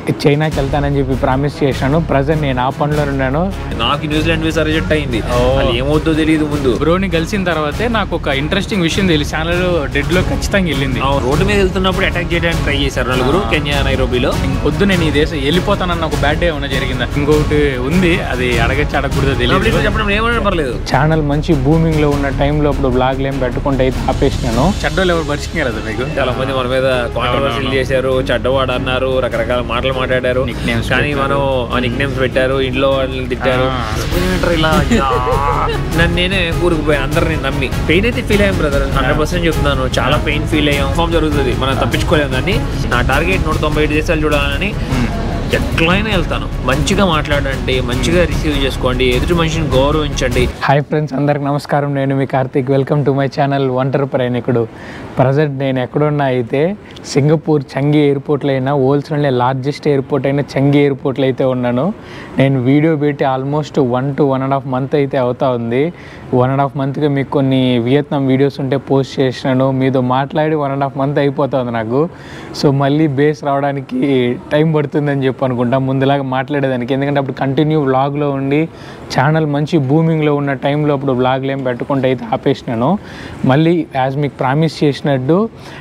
చైనాకి వెళ్తానని చెప్పి ప్రామిస్ చేశాను ప్రజెంట్ నేను ఆ పనిలో ఉన్నాను నాకు న్యూజిలాండ్ వీసా రిజెక్ట్ అయింది ఓ. అది ఏమవుతుందో తెలియదు ముందు బ్రోని కలిసిన తర్వాతే నాకు ఒక ఇంట్రెస్టింగ్ విషయం తెలిసి ఛానల్ డెడ్లో ఖచ్చితంగా వెళ్ళింది ఆ రోడ్డు మీద వెళ్తున్నప్పుడు అటాక్ చేయడానికి ట్రై చేశారు నలుగురు కెన్యా నైరోబిలో పొద్దు నేను ఈ దేశం వెళ్ళిపోతానన్న ఒక బ్యాడ్ డే ఏమైనా జరిగిందా ఇంకొకటి ఉంది అది అడగచ్చు అడగకూడదో తెలియదు చెప్పడం ఏమన్నా పర్లేదు ఛానల్ మంచి బూమింగ్ లో ఉన్న టైంలో ఇప్పుడు బ్లాగ్లు ఏం పెట్టుకుంటే అయితే ఆపేసినాను చెడ్డోళ్ళు ఎవరు పరిచయం కదా మీకు చాలా మంది మన మీద కాంట్రవర్సీలు చేశారు చెడ్డవాడు అన్నారు రకరకాల మాటలు మాట్లాడారు Nicknames కానీ మనం ఆ నిక్ నేమ్స్ పెట్టారు ఇంట్లో వాళ్ళని తిట్టారు ఆ. ఏంట్రా ఇలా అయ్యా? నన్ను నేనే కూరుకుపోయాను అందరిని నమ్మి పెయిన్ అయితే ఫీల్ అయ్యాం బ్రదర్ హండ్రెడ్ పర్సెంట్ చెప్తున్నాను చాలా పెయిన్ ఫీల్ అయ్యాం ఫామ్ జరుగుతుంది మనం తప్పించుకోలేము కానీ నా టార్గెట్ నూట తొంభై ఐదు దేశాలు చూడాలని ఎట్లయినా వెళ్తాను మంచిగా మాట్లాడండి మంచిగా రిసీవ్ చేసుకోండి ఎదుటి మనిషిని గౌరవించండి హాయ్ ఫ్రెండ్స్ అందరికి నమస్కారం నేను మీ Karthik welcome to my channel ఒంటరి ప్రయాణికుడు ప్రజెంట్ నేను ఎక్కడున్నా అయితే సింగపూర్ చంగి ఎయిర్పోర్ట్లో అయినా హోల్సేల్ లార్జెస్ట్ ఎయిర్పోర్ట్ అయిన చంగి ఎయిర్పోర్ట్లో అయితే ఉన్నాను నేను వీడియో పెట్టి almost one to one and half month అయితే అవుతా ఉంది వన్ అండ్ హాఫ్ మంత్గా మీకు కొన్ని వియత్నాం వీడియోస్ ఉంటే పోస్ట్ చేసినాను మీతో మాట్లాడి వన్ అండ్ హాఫ్ మంత్ అయిపోతుంది నాకు సో మళ్ళీ బేస్ రావడానికి టైం పడుతుందని చెప్పి అనుకుంటా ముందులాగా మాట్లాడేదానికి ఎందుకంటే అప్పుడు కంటిన్యూ వ్లాగ్లో ఉండి ఛానల్ మంచి బూమింగ్లో ఉన్న టైంలో అప్పుడు వ్లాగ్లు ఏం పెట్టుకుంటే అయితే ఆపేసినాను మళ్ళీ యాజ్ మీకు ప్రామిస్ చేసినట్టు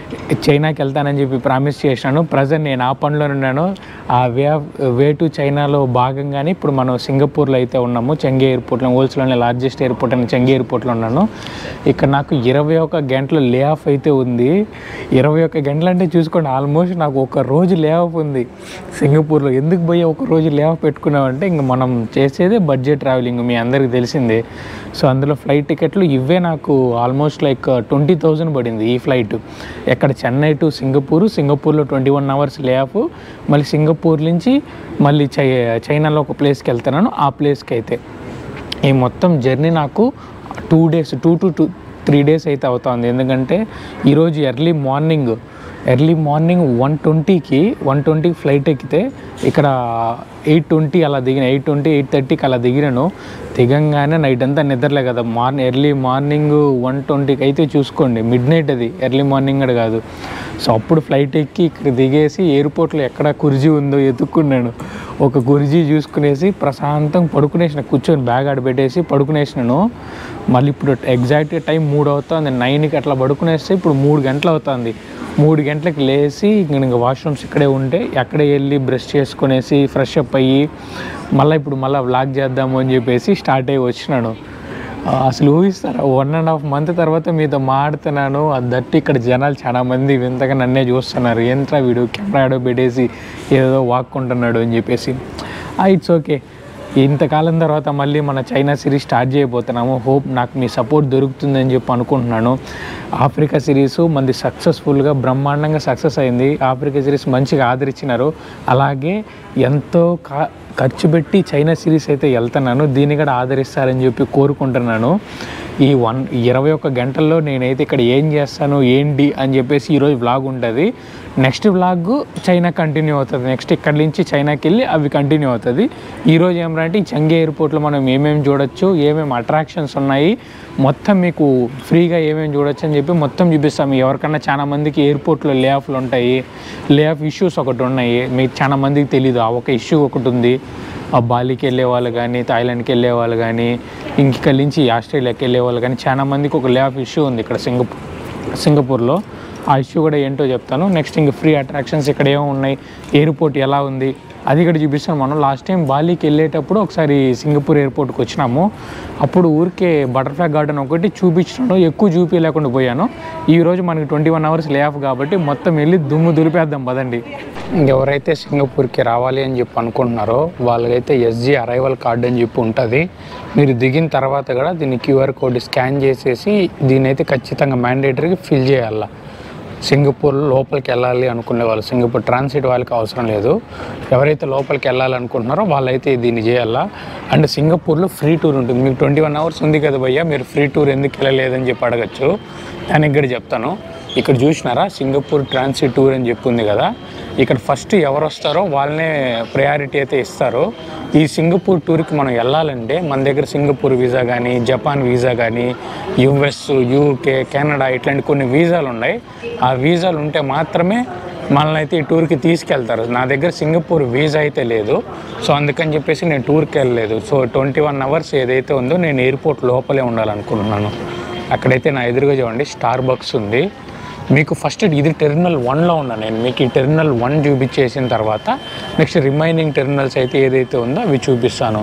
చైనాకి వెళ్తానని చెప్పి ప్రామిస్ చేసినాను ప్రజెంట్ నేను ఆ పనిలో ఉన్నాను ఆ వే వే టు చైనాలో భాగంగానే ఇప్పుడు మనం సింగపూర్లో అయితే ఉన్నాము చెంగి ఎయిర్పోర్ట్లో హోల్స్లోనే లార్జెస్ట్ ఎయిర్పోర్ట్ అయిన చెంగి ఎయిర్పోర్ట్లో ఉన్నాను ఇక్కడ నాకు ఇరవై ఒక గంటల లే ఆఫ్ అయితే ఉంది ఇరవై ఒక గంటలు అంటే చూసుకోండి ఆల్మోస్ట్ నాకు ఒక రోజు లే ఆఫ్ ఉంది సింగపూర్లో ఎందుకు పోయి ఒక రోజు లే ఆఫ్ పెట్టుకున్నామంటే ఇంక మనం చేసేదే బడ్జెట్ ట్రావెలింగ్ మీ అందరికీ తెలిసిందే సో అందులో ఫ్లైట్ టికెట్లు ఇవే నాకు ఆల్మోస్ట్ లైక్ ట్వంటీ థౌజండ్ పడింది ఈ ఫ్లైట్ ఎక్కడ చెన్నై టు సింగపూర్ సింగపూర్లో twenty one hours lay off మళ్ళీ సింగపూర్ నుంచి మళ్ళీ చై చైనాలో ఒక ప్లేస్కి వెళ్తున్నాను ఆ ప్లేస్కి అయితే ఈ మొత్తం జర్నీ నాకు two days two to two three days అయితే అవుతుంది ఎందుకంటే ఈరోజు early morning early morning one ట్వంటీకి వన్ ట్వంటీకి ఫ్లైట్ ఎక్కితే ఇక్కడ ఎయిట్ ట్వంటీ అలా దిగిన ఎయిట్ ట్వంటీ ఎయిట్ థర్టీకి అలా దిగినాను దిగంగానే నైట్ అంతా నిద్రలే కదా మార్నింగ్ ఎర్లీ మార్నింగ్ వన్ ట్వంటీకి అయితే చూసుకోండి మిడ్ నైట్ అది ఎర్లీ మార్నింగ్ కూడా కాదు సో అప్పుడు ఫ్లైట్ ఎక్కి ఇక్కడ దిగేసి ఎయిర్పోర్ట్లో ఎక్కడ కుర్జీ ఉందో ఎత్తుక్కున్నాను ఒక కుర్జీ చూసుకునేసి ప్రశాంతంగా పడుకునేసిన కూర్చొని బ్యాగ్ ఆడ పెట్టేసి పడుకునేసినాను మళ్ళీ ఇప్పుడు ఎగ్జాక్ట్ టైం మూడు అవుతుంది నైన్కి అట్లా పడుకునేస్తే ఇప్పుడు మూడు గంటలు అవుతుంది మూడు గంటలకు లేచి ఇంక ఇంకా వాష్రూమ్స్ ఇక్కడే ఉంటే అక్కడే వెళ్ళి బ్రష్ చేసుకునేసి ఫ్రెష్ అప్ అయ్యి మళ్ళీ ఇప్పుడు మళ్ళీ వ్లాగ్ చేద్దాము అని చెప్పేసి స్టార్ట్ అయ్యి వచ్చినాను ఆ, అసలు ఊహిస్తారా వన్ అండ్ హాఫ్ మంత్ తర్వాత మీతో మాడుతున్నాను అది దట్టి ఇక్కడ జనాలు చాలా మంది వింతగా నన్నే చూస్తున్నారు ఏంట్రా వీడు కెమెరా ఆడో పెట్టేసి ఏదో వాక్కుంటున్నాడు అని చెప్పేసి ఇట్స్ ఓకే ఇంతకాలం తర్వాత మళ్ళీ మన చైనా సిరీస్ స్టార్ట్ చేయబోతున్నాము హోప్ నాకు మీ సపోర్ట్ దొరుకుతుందని చెప్పి అనుకుంటున్నాను ఆఫ్రికా సిరీస్ మంది సక్సెస్ఫుల్గా బ్రహ్మాండంగా సక్సెస్ అయింది ఆఫ్రికా సిరీస్ మంచిగా ఆదరించినారు అలాగే ఎంతో కా ఖర్చు పెట్టి చైనా సిరీస్ అయితే వెళ్తున్నాను దీన్ని కూడా ఆదరిస్తారని చెప్పి కోరుకుంటున్నాను ఈ వన్ ఇరవై ఒక్క గంటల్లో నేనైతే ఇక్కడ ఏం చేస్తాను ఏంటి అని చెప్పేసి ఈరోజు వ్లాగ్ ఉంటుంది నెక్స్ట్ వ్లాగ్ చైనా కంటిన్యూ అవుతుంది నెక్స్ట్ ఇక్కడి నుంచి చైనాకి వెళ్ళి అవి కంటిన్యూ అవుతుంది ఈరోజు ఏమంటే ఈ చంగే ఎయిర్పోర్ట్లో మనం ఏమేమి చూడొచ్చు ఏమేమి అట్రాక్షన్స్ ఉన్నాయి మొత్తం మీకు ఫ్రీగా ఏమేమి చూడొచ్చు అని చెప్పి మొత్తం చూపిస్తాము ఎవరికన్నా చాలా మందికి ఎయిర్పోర్ట్లో లే ఆఫ్లు ఉంటాయి లే ఆఫ్ ఇష్యూస్ ఒకటి ఉన్నాయి మీకు చాలా మందికి తెలీదు ఆ ఒక ఇష్యూ ఒకటి ఉంది ఆ బాలికి వెళ్ళే వాళ్ళు కానీ థాయిలాండ్కి వెళ్ళే వాళ్ళు కానీ ఇంకక్కడి నుంచి ఆస్ట్రేలియాకి వెళ్ళే వాళ్ళు కానీ చాలా మందికి ఒక లే ఆఫ్ ఇష్యూ ఉంది ఇక్కడ సింగపూర్ సింగపూర్లో ఆ ఇష్యూ కూడా ఏంటో చెప్తాను నెక్స్ట్ ఇంక ఫ్రీ అట్రాక్షన్స్ ఇక్కడ ఏమో ఉన్నాయి ఎయిర్పోర్ట్ ఎలా ఉంది అది ఇక్కడ చూపిస్తాను మనం లాస్ట్ టైం బాలీకి వెళ్ళేటప్పుడు ఒకసారి సింగపూర్ ఎయిర్పోర్ట్కి వచ్చినాము అప్పుడు ఊరికే బటర్ఫ్లై గార్డెన్ ఒకటి చూపించాను ఎక్కువ చూపించలేకుండా పోయాను ఈ రోజు మనకి twenty one hours lay off కాబట్టి మొత్తం వెళ్ళి దుమ్ము దులిపేద్దాం పదండి ఎవరైతే సింగపూర్కి రావాలి అని చెప్పి అనుకుంటున్నారో వాళ్ళకైతే ఎస్జీ అరైవల్ కార్డ్ అని చెప్పి ఉంటుంది మీరు దిగిన తర్వాత కూడా దీన్ని క్యూఆర్ కోడ్ స్కాన్ చేసేసి దీన్ని అయితే ఖచ్చితంగా మ్యాండేటరీగా ఫిల్ చేయాలా సింగపూర్ లోపలికి వెళ్ళాలి అనుకునే వాళ్ళు సింగపూర్ ట్రాన్సిట్ వాళ్ళకి అవసరం లేదు ఎవరైతే లోపలికి వెళ్ళాలి అనుకుంటున్నారో వాళ్ళైతే దీన్ని చేయాలా అండ్ సింగపూర్లో ఫ్రీ టూర్ ఉంటుంది మీకు ట్వంటీ వన్ అవర్స్ ఉంది కదా భయ్యా మీరు ఫ్రీ టూర్ ఎందుకు వెళ్ళలేదని చెప్పి అడగచ్చు దానికి కూడా చెప్తాను ఇక్కడ చూసినారా సింగపూర్ ట్రాన్సిట్ టూర్ అని చెప్పి ఉంది కదా ఇక్కడ ఫస్ట్ ఎవరు వస్తారో వాళ్ళనే ప్రయారిటీ అయితే ఇస్తారు ఈ సింగపూర్ టూర్కి మనం వెళ్ళాలంటే మన దగ్గర సింగపూర్ వీసా కానీ జపాన్ వీసా కానీ యుఎస్ యూకే కెనడా ఇట్లాంటి కొన్ని వీసాలు ఉన్నాయి ఆ వీసాలు ఉంటే మాత్రమే మనల్ని అయితే ఈ టూర్కి తీసుకెళ్తారు నా దగ్గర సింగపూర్ వీసా అయితే లేదు సో అందుకని చెప్పేసి నేను టూర్కి వెళ్ళలేదు సో ట్వంటీ వన్ అవర్స్ ఏదైతే ఉందో నేను ఎయిర్పోర్ట్ లోపలే ఉండాలనుకుంటున్నాను అక్కడైతే నా ఎదురుగా చూడండి స్టార్ బక్స్ ఉంది మీకు ఫస్ట్ ఇది టెర్మినల్ వన్లో ఉన్నా నేను మీకు ఈ టెర్మినల్ వన్ చూపించేసిన తర్వాత నెక్స్ట్ రిమైనింగ్ టెర్మినల్స్ అయితే ఏదైతే ఉందో అవి చూపిస్తాను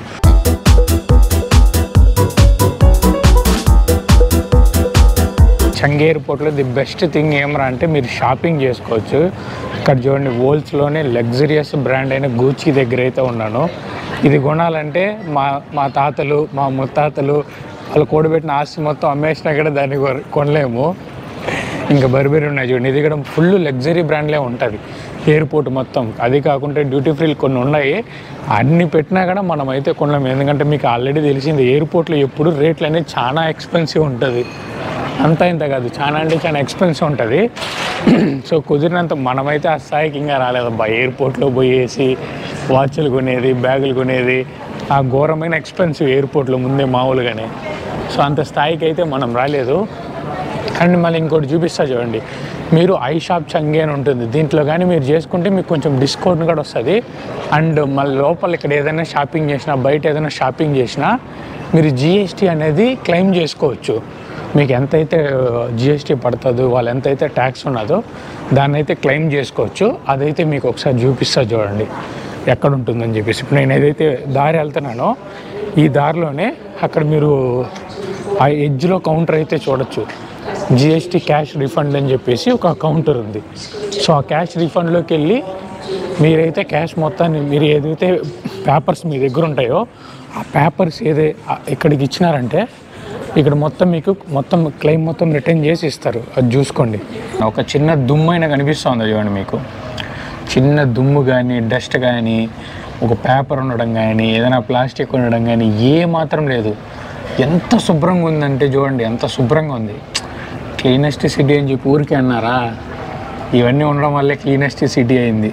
చంగే ఎయిర్పోర్ట్లో ది బెస్ట్ థింగ్ ఏమరా అంటే మీరు షాపింగ్ చేసుకోవచ్చు ఇక్కడ చూడండి వోల్స్లోనే లగ్జరియస్ బ్రాండ్ అయిన గూచి దగ్గర అయితే ఉన్నాను ఇది కొనాలంటే మా మా తాతలు మా ముత్తాతలు వాళ్ళు కూడబెట్టిన ఆస్తి మొత్తం అమ్మేసినా కూడా దాన్ని కొ- కొనలేము ఇంకా బర్బెరీ ఉన్నాయి చూడండి ఇది కూడా ఫుల్ లగ్జరీ బ్రాండ్లే ఉంటుంది ఎయిర్పోర్ట్ మొత్తం అది కాకుండా డ్యూటీ ఫ్రీలు కొన్ని ఉన్నాయి అన్ని పెట్టినా కూడా మనం అయితే కొనలేము ఎందుకంటే మీకు ఆల్రెడీ తెలిసింది ఎయిర్పోర్ట్లో ఎప్పుడు రేట్లు అనేది చాలా ఎక్స్పెన్సివ్ ఉంటుంది అంతా ఇంత కాదు చాలా అంటే చాలా ఎక్స్పెన్సివ్ ఉంటుంది సో కుదిరినంత మనమైతే ఆ స్థాయికి ఇంకా రాలేదబ్బా ఎయిర్పోర్ట్లో పోయేసి వాచ్లు కొనేది బ్యాగులు కొనేది ఆ ఘోరమైన ఎక్స్పెన్సివ్ ఎయిర్పోర్ట్లో ముందే మామూలుగానే సో అంత స్థాయికి అయితే మనం రాలేదు అండ్ మళ్ళీ ఇంకోటి చూపిస్తా చూడండి మీరు ఐ షాప్ చంగి అని ఉంటుంది దీంట్లో కానీ మీరు చేసుకుంటే మీకు కొంచెం డిస్కౌంట్ కూడా వస్తుంది అండ్ మళ్ళీ లోపల ఇక్కడ ఏదైనా షాపింగ్ చేసినా బయట ఏదైనా షాపింగ్ చేసినా మీరు జిఎస్టీ అనేది క్లెయిమ్ చేసుకోవచ్చు మీకు ఎంతైతే జిఎస్టీ పడుతుందో వాళ్ళు ఎంతైతే ట్యాక్స్ ఉన్నదో దాన్ని అయితే క్లెయిమ్ చేసుకోవచ్చు అదైతే మీకు ఒకసారి చూపిస్తా చూడండి ఎక్కడ ఉంటుందని చెప్పేసి ఇప్పుడు నేను ఏదైతే దారి వెళ్తున్నానో ఈ దారిలోనే అక్కడ మీరు ఆ ఎడ్జ్లో కౌంటర్ అయితే చూడొచ్చు జిఎస్టీ క్యాష్ రిఫండ్ అని చెప్పేసి ఒక కౌంటర్ ఉంది సో ఆ క్యాష్ రిఫండ్లోకి వెళ్ళి మీరైతే క్యాష్ మొత్తాన్ని మీరు ఏదైతే పేపర్స్ మీ దగ్గర ఉంటాయో ఆ పేపర్స్ ఏదై ఆ ఇక్కడికి ఇచ్చినారంటే ఇక్కడ మొత్తం మీకు మొత్తం క్లెయిమ్ మొత్తం రిటర్న్ చేసి ఇస్తారు అది చూసుకోండి ఒక చిన్న దుమ్మైనా కనిపిస్తుంది చూడండి మీకు చిన్న దుమ్ము కానీ డస్ట్ కానీ ఒక పేపర్ ఉండడం కానీ ఏదైనా ప్లాస్టిక్ ఉండడం కానీ ఏ మాత్రం లేదు ఎంత శుభ్రంగా ఉందంటే చూడండి ఎంత శుభ్రంగా ఉంది క్లీనెస్ట్ సిటీ అని చెప్పి ఊరికే అన్నారా ఇవన్నీ ఉండడం వల్లే క్లీనెస్ట్ సిటీ అయింది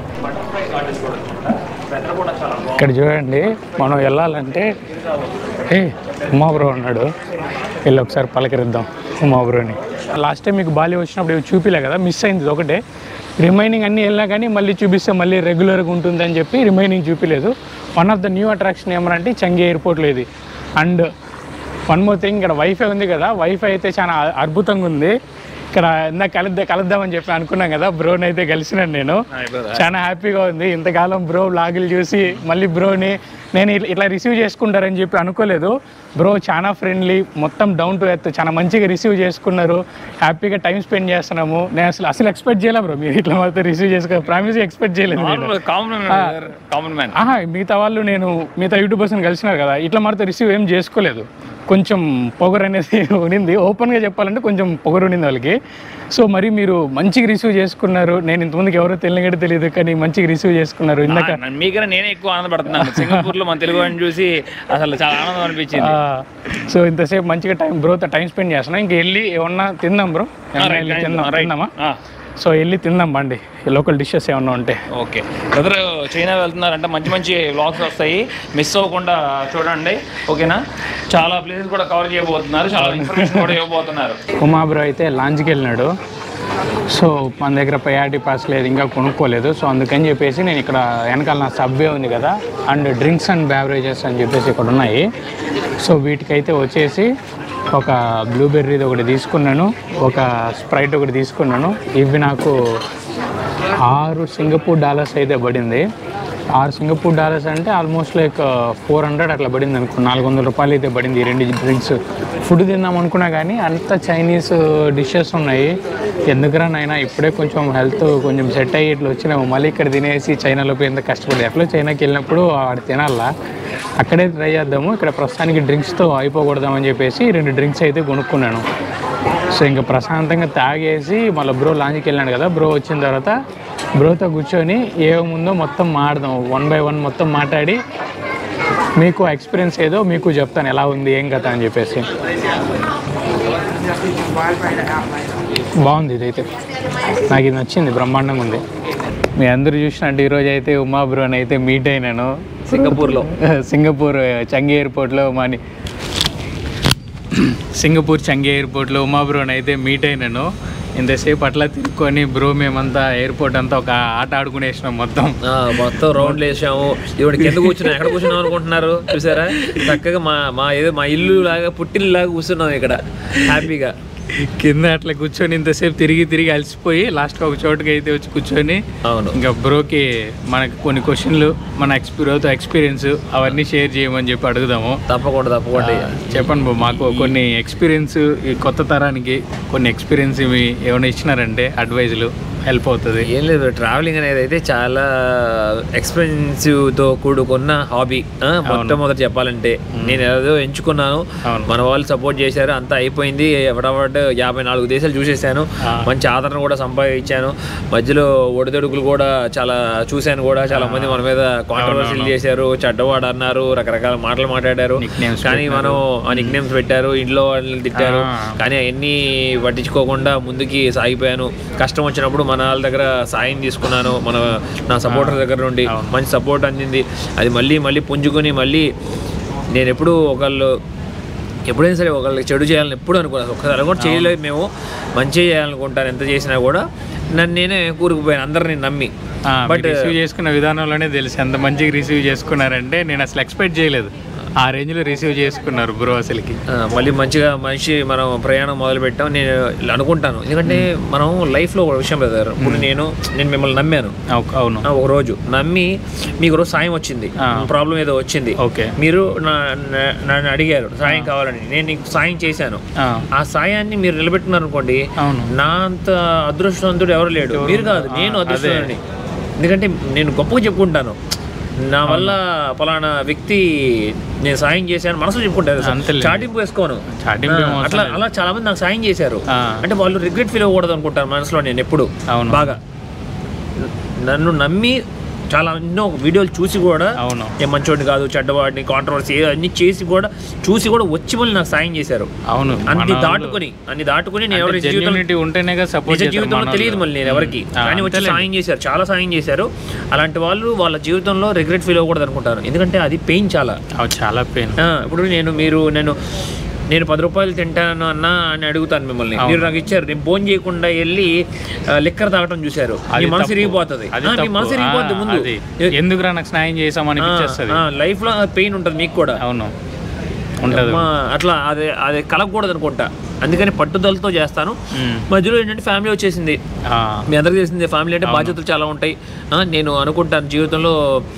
ఇక్కడ చూడండి మనం వెళ్ళాలంటే ఏ ఉమా బ్రో అన్నాడు వెళ్ళి ఒకసారి పలకరిద్దాం ఉమా బ్రోని లాస్ట్ టైం మీకు బాలి వచ్చినప్పుడు ఇవి చూపిలే కదా మిస్ అయింది ఇది ఒకటే రిమైనింగ్ అన్నీ వెళ్ళినా కానీ మళ్ళీ చూపిస్తే మళ్ళీ రెగ్యులర్గా ఉంటుందని చెప్పి రిమైనింగ్ చూపిలేదు one of the new attraction ఏమనంటే చంగి ఎయిర్పోర్ట్లో ఇది అండ్ వన్ మోర్ థింగ్ ఇక్కడ వైఫై ఉంది కదా వైఫై అయితే చాలా అద్భుతంగా ఉంది ఇక్కడ ఇందాక కలుద్దా కలుద్దామని చెప్పి అనుకున్నాం కదా బ్రోని అయితే కలిసినాను నేను చాలా హ్యాపీగా ఉంది ఇంతకాలం బ్రో బ్లాగులు చూసి మళ్ళీ బ్రోని నేను ఇట్లా- ఇట్లా రిసీవ్ చేసుకుంటారని చెప్పి అనుకోలేదు బ్రో చాలా ఫ్రెండ్లీ మొత్తం డౌన్ టు ఎర్త్ చాలా మంచిగా రిసీవ్ చేసుకున్నారు హ్యాపీగా టైం స్పెండ్ చేస్తున్నాము నేను అసలు అసలు ఎక్స్పెక్ట్ చేయలే బ్రో మీరు ఇట్లా మాత్రం రిసీవ్ చేసుకో ప్రామిస్ ఎక్స్పెక్ట్ చేయలేదు నేను కామన్ కామన్ మ్యాన్ ఆహా మిగతా వాళ్ళు నేను మిగతా యూట్యూబర్స్ని కలిసినారు కదా ఇట్లా మరితో రిసీవ్ ఏం చేసుకోలేదు కొంచెం పొగరు అనేది ఉండింది ఓపెన్గా చెప్పాలంటే కొంచెం పొగరు ఉండింది వాళ్ళకి సో మరి మీరు మంచిగా రిసీవ్ చేసుకున్నారు నేను ఇంతమందికి ఎవరో తెలియగడ తెలియదు కానీ మంచిగా రిసీవ్ చేసుకున్నారు ఇందాక మీకన్నా నేనే ఎక్కువ ఆనందపడుతున్నాను సింగపూర్ లో మన తెలుగు వాడిని చూసి అసలు చాలా ఆనందం అనిపించింది సో ఇంతసేపు మంచిగా టైం బ్రోతో టైం స్పెండ్ చేస్తున్నాం ఇంక వెళ్ళి ఏమన్నా తిందాం బ్రో ఏమన్నా వెళ్ళి తిందాం తిందామా సో వెళ్ళి తిందాం బండి లోకల్ డిషెస్ ఏమన్నా ఉంటే ఓకే బ్రదర్ చైనా వెళ్తున్నారంటే మంచి మంచి వ్లాగ్స్ వస్తాయి మిస్ అవ్వకుండా చూడండి ఓకేనా చాలా ప్లేసెస్ కూడా కవర్ చేయబోతున్నారు చాలా ఇన్ఫర్మేషన్ కూడా ఇవ్వబోతున్నారు ఉమా బ్రో అయితే లాంచ్కి వెళ్ళినాడు సో మన దగ్గర ప్రయారిటీ పాస్ లేదు ఇంకా కొనుక్కోలేదు సో అందుకని చెప్పేసి నేను ఇక్కడ వెనకాల నా సబ్వే ఉంది కదా అండ్ డ్రింక్స్ అండ్ బ్యావరేజెస్ అని చెప్పేసి ఇక్కడ ఉన్నాయి సో వీటికైతే వచ్చేసి ఒక బ్లూబెర్రీది ఒకటి తీసుకున్నాను ఒక స్ప్రైట్ ఒకటి తీసుకున్నాను ఇవి నాకు ఆరు సింగపూర్ డాలర్స్ అయితే పడింది ఆరు సింగపూర్ డాలర్స్ అంటే ఆల్మోస్ట్ లైక్ ఫోర్ హండ్రెడ్ అట్లా పడింది అనుకో నాలుగు వందల రూపాయలు అయితే పడింది ఈ రెండు డ్రింక్స్ ఫుడ్ తిందాం అనుకున్నా కానీ అంత చైనీస్ డిషెస్ ఉన్నాయి ఎందుకురా నాయనా ఇప్పుడే కొంచెం హెల్త్ కొంచెం సెట్ అయ్యి ఇట్లా వచ్చినాము మళ్ళీ ఇక్కడ తినేసి చైనాలో పోయి ఎంత కష్టపడి ఎట్లా చైనాకి వెళ్ళినప్పుడు ఆడ తినాలా అక్కడే ట్రై చేద్దాము ఇక్కడ ప్రస్తుతానికి డ్రింక్స్తో అయిపోకూడదామని చెప్పేసి రెండు డ్రింక్స్ అయితే కొనుక్కున్నాను సో ఇంకా ప్రశాంతంగా తాగేసి మళ్ళీ బ్రో లాంచ్కి వెళ్ళాడు కదా బ్రో వచ్చిన తర్వాత బ్రోతో కూర్చొని ఏముందో మొత్తం మాడదాం వన్ బై వన్ మొత్తం మాట్లాడి మీకు ఎక్స్పీరియన్స్ ఏదో మీకు చెప్తాను ఎలా ఉంది ఏం కథ అని చెప్పేసి బాగుంది ఇదైతే నాకు ఇది నచ్చింది బ్రహ్మాండంగా ఉంది మీ అందరూ చూసినట్టు ఈరోజు అయితే ఉమా బ్రోని అయితే మీట్ అయినాను సింగపూర్లో సింగపూర్ చంగి ఎయిర్పోర్ట్లో మాని సింగపూర్ చంగి ఎయిర్పోర్ట్లో ఉమా బ్రోని అయితే మీట్ అయినాను ఇంతసేపు అట్లా తిరుక్కొని బ్రో మేమంతా ఎయిర్పోర్ట్ అంతా ఒక ఆట ఆడుకునేసినాం మొత్తం ఆ, మొత్తం రౌండ్లు వేసాము ఇవిడ కింద కూర్చున్నాం ఎక్కడ కూర్చున్నాం అనుకుంటున్నారు చూసారా చక్కగా మా మా ఏదో మా ఇల్లు లాగా పుట్టిల్లు లాగా కూర్చున్నాం ఇక్కడ హ్యాపీగా కింద అట్లా కూర్చొని ఇంతసేపు తిరిగి తిరిగి అలసిపోయి లాస్ట్కి ఒక చోటుకి అయితే వచ్చి కూర్చొని అవును ఇంకా బ్రోకి మనకి కొన్ని క్వశ్చన్లు మన ఎక్స్పీరియన్స్ ఎక్స్పీరియన్స్ అవన్నీ షేర్ చేయమని చెప్పి అడుగుదాము తప్పకుండా తప్పకుండా ఆ, చెప్పండి బ్రో మాకు కొన్ని ఎక్స్పీరియన్స్ ఈ కొత్త తరానికి కొన్ని ఎక్స్పీరియన్స్ ఇవి ఏమైనా ఇచ్చినారంటే అడ్వైజులు హెల్ప్ అవుతుంది ఏం లేదు ట్రావెలింగ్ అనేది అయితే చాలా ఎక్స్పెన్సివ్ తో కూడుకున్న హాబీ మొట్టమొదటి చెప్పాలంటే నేను ఏదో ఎంచుకున్నాను అవును. మన వాళ్ళు సపోర్ట్ చేశారు అంతా అయిపోయింది ఎవడబడ్ యాభై నాలుగు దేశాలు చూసేసాను ఆ. మంచి ఆదరణ కూడా సంపాదించాను మధ్యలో ఒడిదొడుకులు కూడా చాలా చూశాను కూడా చాలా మంది మన మీద కాంట్రవర్సీలు చేశారు చెడ్డవాడు అన్నారు రకరకాల మాటలు మాట్లాడారు Nicknames కానీ మనం ఆ నిక్ నేమ్స్ పెట్టారు ఇంట్లో వాళ్ళని తిట్టారు ఆ. కానీ అవన్నీ పట్టించుకోకుండా ముందుకి సాగిపోయాను కష్టం వచ్చినప్పుడు మన వాళ్ళ దగ్గర సాయం తీసుకున్నాను మన నా సపోర్టర్ దగ్గర నుండి అవును. మంచి సపోర్ట్ అందింది అది మళ్ళీ మళ్ళీ పుంజుకొని మళ్ళీ నేను ఎప్పుడు ఒకళ్ళు ఎప్పుడైనా సరే ఒకళ్ళకి చెడు చేయాలని ఎప్పుడు అనుకున్నాను ఒకసారి కూడా చేయలేదు మేము మంచి చేయాలనుకుంటాను ఎంత చేసినా కూడా నన్ను నేనే కూరుకుపోయాను అందరిని నమ్మి బట్ రిసీవ్ చేసుకున్న విధానంలోనే తెలుసు ఎంత మంచిగా రిసీవ్ చేసుకున్నారంటే నేను అసలు ఎక్స్పెక్ట్ చేయలేదు ఆ రేంజ్లో రిసీవ్ చేసుకున్నారు బ్రో అసలుకి ఆ, మళ్ళీ మంచిగా మనిషి మనం ప్రయాణం మొదలు పెట్టాం నేను ఇలా అనుకుంటాను ఎందుకంటే మనం లైఫ్లో ఒక విషయం బ్రదర్ ఇప్పుడు నేను నేను మిమ్మల్ని నమ్మాను అవు- అవును ఆ, ఒక రోజు నమ్మి మీకు రోజు సాయం వచ్చింది ఆ. ప్రాబ్లం ఏదో వచ్చింది ఓకే మీరు నా- నా- నన్ను అడిగారు సాయం కావాలని నేను నీకు సాయం చేశాను ఆ, ఆ సాయాన్ని మీరు నిలబెట్టుకున్నారు అనుకోండి అవును నా అంత అదృష్టవంతుడు ఎవరు లేడు మీరు కాదు నేను అదృష్టవంతుడిని ఎందుకంటే నేను గొప్పగా చెప్పుకుంటాను నా వల్ల పలానా వ్యక్తి నేను సాయం చేశాను మనసులో చెప్పుకుంటాను అంతేలే. చాటింపు వేసుకోను చాటింపు ఏం ఆ, అవసరం అట్లా లేదు. అలా చాలా మంది నాకు సాయం చేశారు ఆ, అంటే వాళ్ళు రిగ్రెట్ ఫీల్ అవ్వకూడదు అనుకుంటారు మనసులో నేను ఎప్పుడు అవును బాగా నన్ను నమ్మి చాలా ఎన్నో వీడియోలు చూసి కూడా అవును ఏ మంచోడిని కాదు చెడ్డవాడిని కాంట్రవర్సీ అన్ని చేసి కూడా చూసి కూడా వచ్చి మళ్ళీ నాకు సాయం చేశారు అవును అన్ని దాటుకొని అన్ని దాటుకొని నేను ఎవరి జీవితంలో జెన్యూనిటీ ఉంటేనే సపోర్ట్ నిజ జీవితంలో తెలియదు మళ్ళీ నేను ఎవరికి ఆ, కానీ వచ్చి అంతేలే. సాయం చేశారు చాలా సాయం చేశారు అలాంటి వాళ్ళు వాళ్ళ జీవితంలో రిగ్రెట్ ఫీల్ అవ్వకూడదు అనుకుంటారు ఎందుకంటే అది పెయిన్ చాలా అవి చాలా పెయిన్ ఆ, ఇప్పుడు నేను మీరు నేను నేను పది రూపాయలు తింటాను అన్న అని అడుగుతాను మిమ్మల్ని మీరు నాకు ఇచ్చారు నేను ఫోన్ చేయకుండా వెళ్ళి లిక్కర్ తాగటం చూశారు మీ మనసు ఇరిగిపోతుంది అది ఆ, మీ తప్పు. మనసు ఇరిగిపోద్ది ఆ, ముందు అది. ఎందుకురా నాకు స్నాయం చేసాం అనిపించేస్తుంది లైఫ్ లో పెయిన్ ఉంటుంది మీకు కూడా అవును ఉంటది అమ్మా, అట్లా అదే అది కలగకూడదు అనుకుంటా అందుకని పట్టుదలతో చేస్తాను ఉమ్. మధ్యలో ఏంటంటే ఫ్యామిలీ వచ్చేసింది ఆ, మీ అందరికీ తెలిసిందే ఫ్యామిలీ అంటే బాధ్యతలు చాలా ఉంటాయి ఆ, నేను అనుకుంటాను జీవితంలో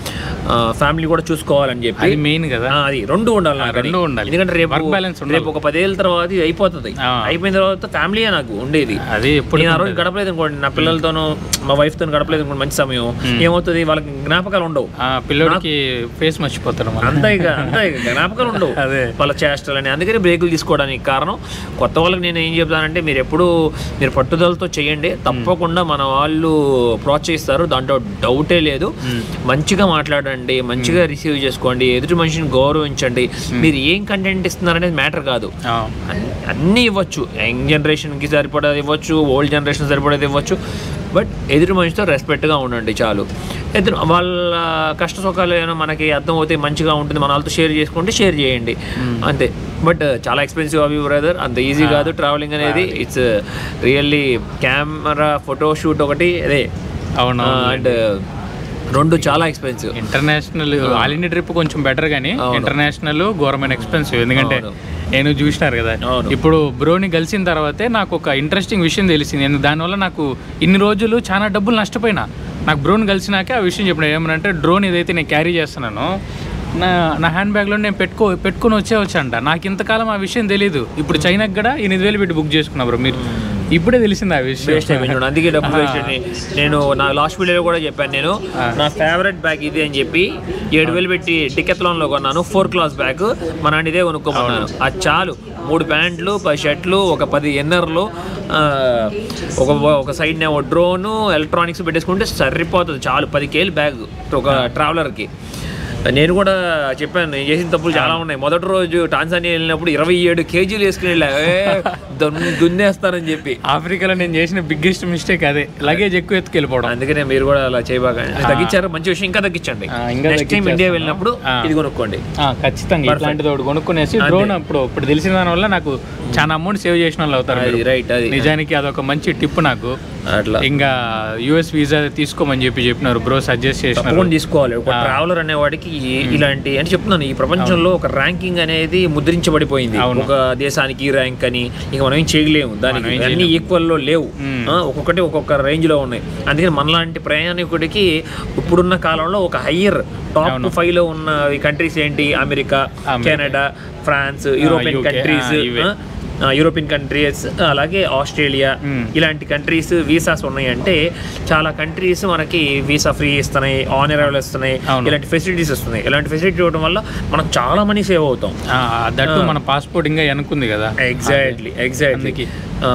ఫ్యామిలీ కూడా చూసుకోవాలని చెప్పి అది మెయిన్ కదా ఆ, అది రెండు ఉండాలి నాకు అది. రెండు ఉండాలి. ఎందుకంటే రేపు Work balance ఉండాలి. రేపు ఒక పదేళ్ళ తర్వాత ఇది అయిపోతుంది ఆ. అయిపోయిన తర్వాత ఫ్యామిలీయే నాకు ఉండేది అది ఎప్పుడు నేను ఆ రోజు గడపలేదు అనుకోండి నా పిల్లలతోనూ మా వైఫ్ తో గడపలేదు అనుకోండి మంచి సమయం ఏమవుతుంది వాళ్ళకి జ్ఞాపకాలు ఉండవు ఆ పిల్లోడికి ఫేస్ మర్చిపోతారు మనం అంతా ఇక అంతా ఇక జ్ఞాపకాలు ఉండవు అదే. వాళ్ళ చేష్టలని అందుకని బ్రేకులు తీసుకోవడానికి కారణం కొత్త వాళ్ళకి నేను ఏం చెప్తానంటే మీరు ఎప్పుడు మీరు పట్టుదలతో చేయండి తప్పకుండా మన వాళ్ళు ప్రోత్సహిస్తారు దాంట్లో డౌటే లేదు మంచిగా మాట్లాడండి మంచిగా రిసీవ్ చేసుకోండి ఎదుటి మనిషిని గౌరవించండి మీరు ఏం కంటెంట్ ఇస్తున్నారనేది మ్యాటర్ కాదు ఆ, అన్- అన్నీ ఇవ్వచ్చు యంగ్ జనరేషన్కి సరిపడేది ఇవ్వచ్చు ఓల్డ్ జనరేషన్ సరిపడేది ఇవ్వచ్చు బట్ ఎదుటి మనిషితో రెస్పెక్ట్గా ఉండండి చాలు ఎదురు వాళ్ళ కష్ట సుఖాలు ఏమైనా మనకి అర్థం అవుతాయి మంచిగా ఉంటుంది మన వాళ్ళతో షేర్ చేసుకుంటే షేర్ చేయండి అంతే బట్ చాలా ఎక్స్పెన్సివ్ అవి బ్రదర్ అంత ఈజీ కాదు ట్రావెలింగ్ అనేది it's really camera photo shoot ఒకటి అదే అవును అండ్ రెండు చాలా expensive international all India trip కొంచెం బెటర్ కానీ అవును. ఇంటర్నేషనల్ గవర్నమెంట్ ఎక్స్పెన్సివ్ ఎందుకంటే అవును. నేను చూసినారు కదా అవును. ఇప్పుడు బ్రోని కలిసిన తర్వాతే నాకు ఒక ఇంట్రెస్టింగ్ విషయం తెలిసింది నేను దానివల్ల నాకు ఇన్ని రోజులు చాలా డబ్బులు నష్టపోయినా నాకు బ్రోని కలిసినాకే ఆ విషయం చెప్పిన ఏమనంటే డ్రోన్ ఏదైతే నేను క్యారీ చేస్తున్నానో నా నా హ్యాండ్ బ్యాగ్లో నేను పెట్టుకో పెట్టుకొని వచ్చే వచ్చంట నాకు ఇంతకాలం ఆ విషయం తెలియదు ఇప్పుడు చైనాకి కూడా ఎనిమిది వేలు పెట్టి బుక్ చేసుకున్నా బ్రో మీరు ఇప్పుడే తెలిసింది ఆ వేస్ట్ విషయం అయిపోయింది చూడండి. అందుకే డబ్బులు వేస్ట్ అని నేను నా లాస్ట్ వీడియోలో కూడా చెప్పాను నేను నా ఫేవరెట్ బ్యాగ్ ఇది అని చెప్పి ఏడు వేలు పెట్టి టికెత్లాన్ లో కొన్నాను ఫోర్ క్లాస్ బ్యాగ్ మా నాన్న ఇదే కొనుక్కోమన్నాను అది చాలు మూడు ప్యాంట్లు పది షర్ట్లు ఒక పది ఎన్నర్లు ఆ, ఒక ఒక సైడ్ నేమో డ్రోను ఎలక్ట్రానిక్స్ పెట్టేసుకుంటే సరిపోతుంది చాలు పది కేలు బ్యాగ్ ఒక ట్రావెలర్కి నేను కూడా చెప్పాను నేను చేసిన తప్పులు చాలా ఉన్నాయి మొదటి రోజు టాన్సానియా వెళ్ళినప్పుడు ఇరవై ఏడు కేజీలు వేసుకుని వెళ్ళా ఏ, దున్- దున్నేస్తానని చెప్పి ఆఫ్రికాలో నేను చేసిన బిగ్గెస్ట్ మిస్టేక్ అదే లగేజ్ ఎక్కువ ఎత్తుకెళ్ళిపోవడం అందుకనే మీరు కూడా అలా చేయబాక తగ్గించారు మంచి విషయం ఇంకా తగ్గించండి ఆ, ఇంకా నెక్స్ట్ టైం ఇండియా తగ్గించేస్తాను. వెళ్ళినప్పుడు ఆ. ఇది కొనుక్కోండి ఆ, ఖచ్చితంగా ఇట్లాంటిది ఒకటి కొనుక్కునేసి డ్రోన్ అప్పుడు ఇప్పుడు తెలిసిన దాని వల్ల నాకు చాలా అమౌంట్ సేవ్ చేసిన వాళ్ళు అవుతారు అది మీరు. రైట్ అది నిజానికి అదొక మంచి టిప్ నాకు అట్లా ఇంకా యుఎస్ వీసా తీసుకోమని చెప్పి చెప్పినారు బ్రో సజెస్ట్ చేసినారు తప్పకుండా తీసుకోవాలి ఒక ట్రావెలర్ అనేవాడికి ఈ- ఇలాంటి అంటే చెప్తున్నాను ఈ ప్రపంచంలో ఒక ర్యాంకింగ్ అనేది ముద్రించబడిపోయింది అవును. ఒక దేశానికి ర్యాంక్ అని ఇక మనం ఏం చేయలేము దానికి మనం ఏం అన్ని ఈక్వల్ లో లేవు మ్మ్. ఆ, ఒక్కొక్కటి ఒక్కొక్క రేంజ్ లో ఉన్నాయి అందుకని మనలాంటి ప్రయాణికుడికి ఇప్పుడున్న కాలంలో ఒక హయ్యర్ టాప్ ఫైవ్ లో ఉన్న ఈ కంట్రీస్ ఏంటి America America. Canada France European UK, countries ఆ, ఇవే. యూరోపియన్ కంట్రీస్ అలాగే ఆస్ట్రేలియా మ్మ్. ఇలాంటి కంట్రీస్ వీసాస్ ఉన్నాయంటే చాలా కంట్రీస్ మనకి వీసా ఫ్రీ ఇస్తున్నాయి ఆన్ అరైవల్ ఇస్తున్నాయి అవును. ఇలాంటి ఫెసిలిటీస్ ఇస్తున్నాయి ఇలాంటి ఫెసిలిటీ ఇవ్వడం వల్ల మనం చాలా మనీ సేవ్ అవుతాం ఆ, దట్టు మన పాస్పోర్ట్ ఇంకా వెనుకుంది కదా ఎగ్జాక్ట్లీ ఎగ్జాక్ట్లీ అందుకే.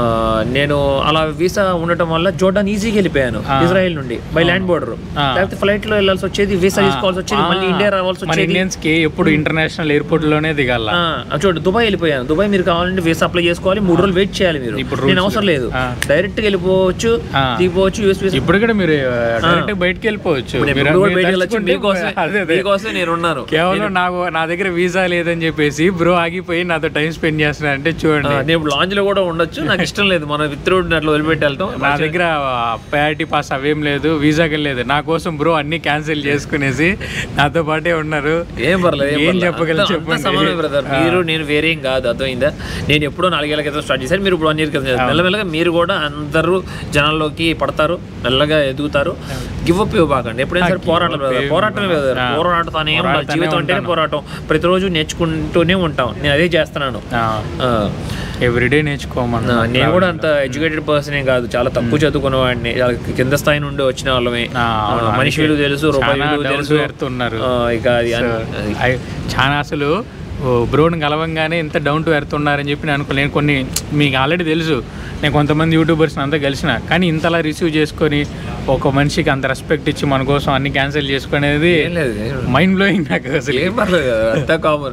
నేను అలా వీసా ఉండటం వల్ల జోర్డాన్ ఈజీగా వెళ్ళిపోయాను ఆ. ఇజ్రాయెల్ నుండి బై ల్యాండ్ బోర్డర్ ఆ. లేకపోతే ఫ్లైట్ లో వెళ్ళాల్సి వచ్చేది వీసా తీసుకోవాల్సి వచ్చేది మళ్ళీ ఇండియా రావాల్సి మన వచ్చేది ఇండియన్స్ కి ఎప్పుడు ఇంటర్నేషనల్ ఎయిర్పోర్ట్ లోనే దిగాల ఆ, చూడు దుబాయ్ వెళ్ళిపోయాను దుబాయ్ మీరు కావాలంటే వీసా అప్లై చేసుకోవాలి మూడు రోజులు వెయిట్ చేయాలి మీరు ఇప్పుడు నేను rules అవసరం లేదు ఆ. డైరెక్ట్ గా వెళ్ళిపోవచ్చు ఆ. దిగిపోవచ్చు యూఎస్ వీసా ఇప్పుడు కూడా మీరు డైరెక్ట్ బయటకి వెళ్ళిపోవచ్చు నేను మీరు- ఇప్పుడు కూడా మీరు బయటికి వెళ్ళొచ్చు తలుచుకుంటే మీకోసం అదే అదే. మీకోసం నేను ఉన్నాను కేవలం నాకు నా దగ్గర వీసా లేదని చెప్పేసి బ్రో ఆగిపోయి నాతో టైం స్పెండ్ చేస్తున్నా అంటే ఆ, చూడండి నేను ఇప్పుడు లాంజ్ లో కూడా ఉండొచ్చు నాకు ఇష్టం లేదు మన విత్రుడిని అట్లా వదిలిపెట్టి వెళ్తాం నా దగ్గర ప్రయారిటీ పాస్ అవేం లేదు వీసాకి లేదు నా కోసం బ్రో అన్ని క్యాన్సిల్ చేసుకునేసి నాతో పాటే ఉన్నారు ఏం పర్లేదు ఏం చెప్పగలరు చెప్పండి. సమానం బ్రదర్ మీరు నేను వేరేం కాదు అర్థమైందా నేను ఎప్పుడో నాలుగేళ్ల క్రితం స్టార్ట్ చేశాను మీరు ఇప్పుడు వన్ ఇయర్ క్రితం చేశారు. మెల్లమెల్లగా మీరు కూడా అందరూ జనాల్లోకి పడతారు మెల్లగా ఎదుగుతారు గివ్ అప్ ఇవ్వబాకండి ఎప్పుడైనా సరే పోరాటం బ్రదర్ పోరాటమే బ్రదర్ పోరాటతానే ఉండాలి జీవితం అంటేనే పోరాటం ప్రతిరోజు నేర్చుకుంటూనే ఉంటాం నేను అదే చేస్తున్నాను ఆ, ఎవ్రీడే నేర్చుకోమన్నా ఆ, నేను కూడా అంత ఎడ్యుకేటెడ్ పర్సన్ ఏం కాదు చాలా తక్కువ చదువుకున్న వాడిని చాలా కింద స్థాయి నుండి వచ్చిన వాళ్ళమే ఆ, అవును. ఆ, మనిషి విలువ తెలుసు రూపాయి చాలా విలువ down తెలుసు to earth ఉన్నారు. ఆ, ఇక అది అన్- అది అయ్- చాలా అసలు ఓ బ్రోని కలవంగానే ఎంత డౌన్ టు ఎర్త్ ఉన్నారని చెప్పి నేను అనుకో నేను కొన్ని మీకు ఆల్రెడీ తెలుసు నేను కొంతమంది యూట్యూబర్స్ అంతా కలిసిన కానీ ఇంతలా రిసీవ్ చేసుకొని ఒక మనిషికి అంత రెస్పెక్ట్ ఇచ్చి మన కోసం అన్ని క్యాన్సిల్ చేసుకునేది ఏం లేదు ఏం- మైండ్ బ్లోయింగ్ నాకు అసలు ఏం పర్లేదు కదా, అంతా కామన్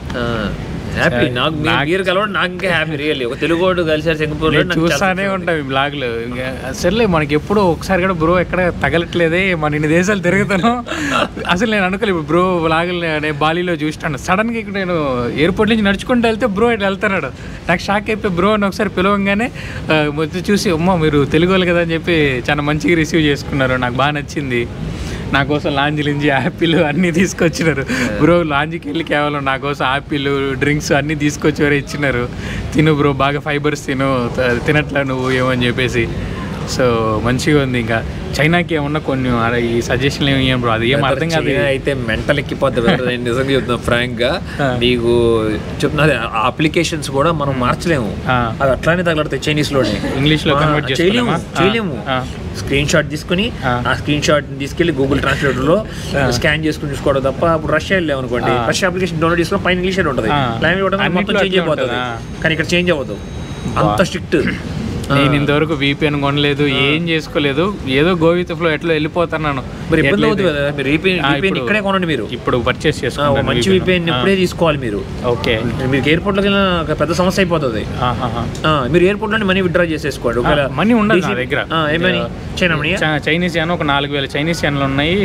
హ్యాపీ నాకు మీరు- మీరు కలవడం నాకు ఇంకా హ్యాపీ రియల్లీ ఒక తెలుగు కలిసారు సింగపూర్ లో నేను చూస్తానే ఉంటాం ఈ బ్లాగ్లు ఇంకా సర్లే మనకి ఎప్పుడు ఒకసారి కూడా బ్రో ఎక్కడ తగలట్లేదే మన ఇన్ని దేశాలు తిరుగుతాను అసలు నేను అనుకోలేదు ఇప్పుడు బ్రో బ్లాగులు నేను బాలీలో చూసినాను సడన్ గా ఇక్కడ నేను ఎయిర్పోర్ట్ నుంచి నడుచుకుంటూ వెళ్తే బ్రో ఇట్లా వెళ్తున్నాడు నాకు షాక్ అయిపోయి బ్రో అని ఒకసారి పిలవంగానే ఆ, మొత్తం చూసి అమ్మ మీరు తెలుగు వాళ్ళు కదా అని చెప్పి చాలా మంచిగా రిసీవ్ చేసుకున్నారు నాకు బాగా నచ్చింది నా కోసం లాంజ్ లింజి యాపిల్ అన్నీ తీసుకొచ్చినారు బ్రో లాంజ్కి వెళ్ళి కేవలం నా కోసం యాపిల్ డ్రింక్స్ అన్నీ తీసుకొచ్చి వరే ఇచ్చినారు తిను బ్రో బాగా ఫైబర్స్ తిను త- తినట్లా నువ్వు ఏమని చెప్పేసి సో మంచిగా ఉంది ఇంకా చైనాకి ఏమన్నా కొన్ని అరే ఈ సజెషన్లు ఏమి ఇయ్యం బ్రో అది ఏం అర్థం కాదు చైనా అయితే మెంటల్ ఎక్కిపోద్ది brother. నేను నిజంగా చెప్తున్నా ఫ్రాంక్ గా నీకు చెప్తున్నా ఆ అప్లికేషన్స్ కూడా మనం మార్చలేము ఆ, అది అట్లానే తగలడతాయి చైనీస్ లోనే ఇంగ్లీష్ లో ఆ, కన్వర్ట్ చేయలేము చేసుకోలేమా చేయలేము ఆ, స్క్రీన్ షాట్ తీసుకుని ఆ. ఆ స్క్రీన్ షాట్ తీసుకెళ్లి గూగుల్ ట్రాన్స్లేటర్ లో స్కాన్ చేసుకుని చూసుకోవడం తప్ప అప్పుడు రష్యా వెళ్ళాం అనుకోండి రష్యా అప్లికేషన్ డౌన్లోడ్ చేసుకుని పైన ఇంగ్లీష్ ఉంటుంది ఆ. లాంగ్వేజ్ కూడా మొత్తం అన్నిట్లో చేంజ్ అట్లే అయిపోతుంది ఉంటుందా? కానీ ఇక్కడ చేంజ్ అవ్వదు అంత స్ట్రిక్ట్ నేను ఇంతవరకు వీపీఎన్ కొనలేదు ఏం చేసుకోలేదు ఏదో గోవిత ఫ్లో ఎట్లా వెళ్ళిపోతున్నాను మరి ఇబ్బంది ఎట్లయితే- అవుతుంది కదా మీరు VPN ఆ, VPN ఇప్పుడు- ఇక్కడే కొనండి మీరు ఇప్పుడు పర్చేస్ ఆ, ఒక చేసుకున్నాను మంచి VPN. విపిఎన్ ఇప్పుడే తీసుకోవాలి మీరు ఓకే మీకు ఎయిర్పోర్ట్ లోకి వెళ్ళిన ఒక పెద్ద సమస్య అయిపోతుంది ఆహాహా. ఆ, మీరు ఎయిర్పోర్ట్ లోనే మనీ విత్డ్రా చేసేసుకోండి ఒకవేళ మనీ ఉండదు నా DC దగ్గర ఆ, ఏ మనీ చైనా మనీ చ- చైనీస్ యాన్ ఒక నాలుగు వేల చైనీస్ యాన్లు ఉన్నాయి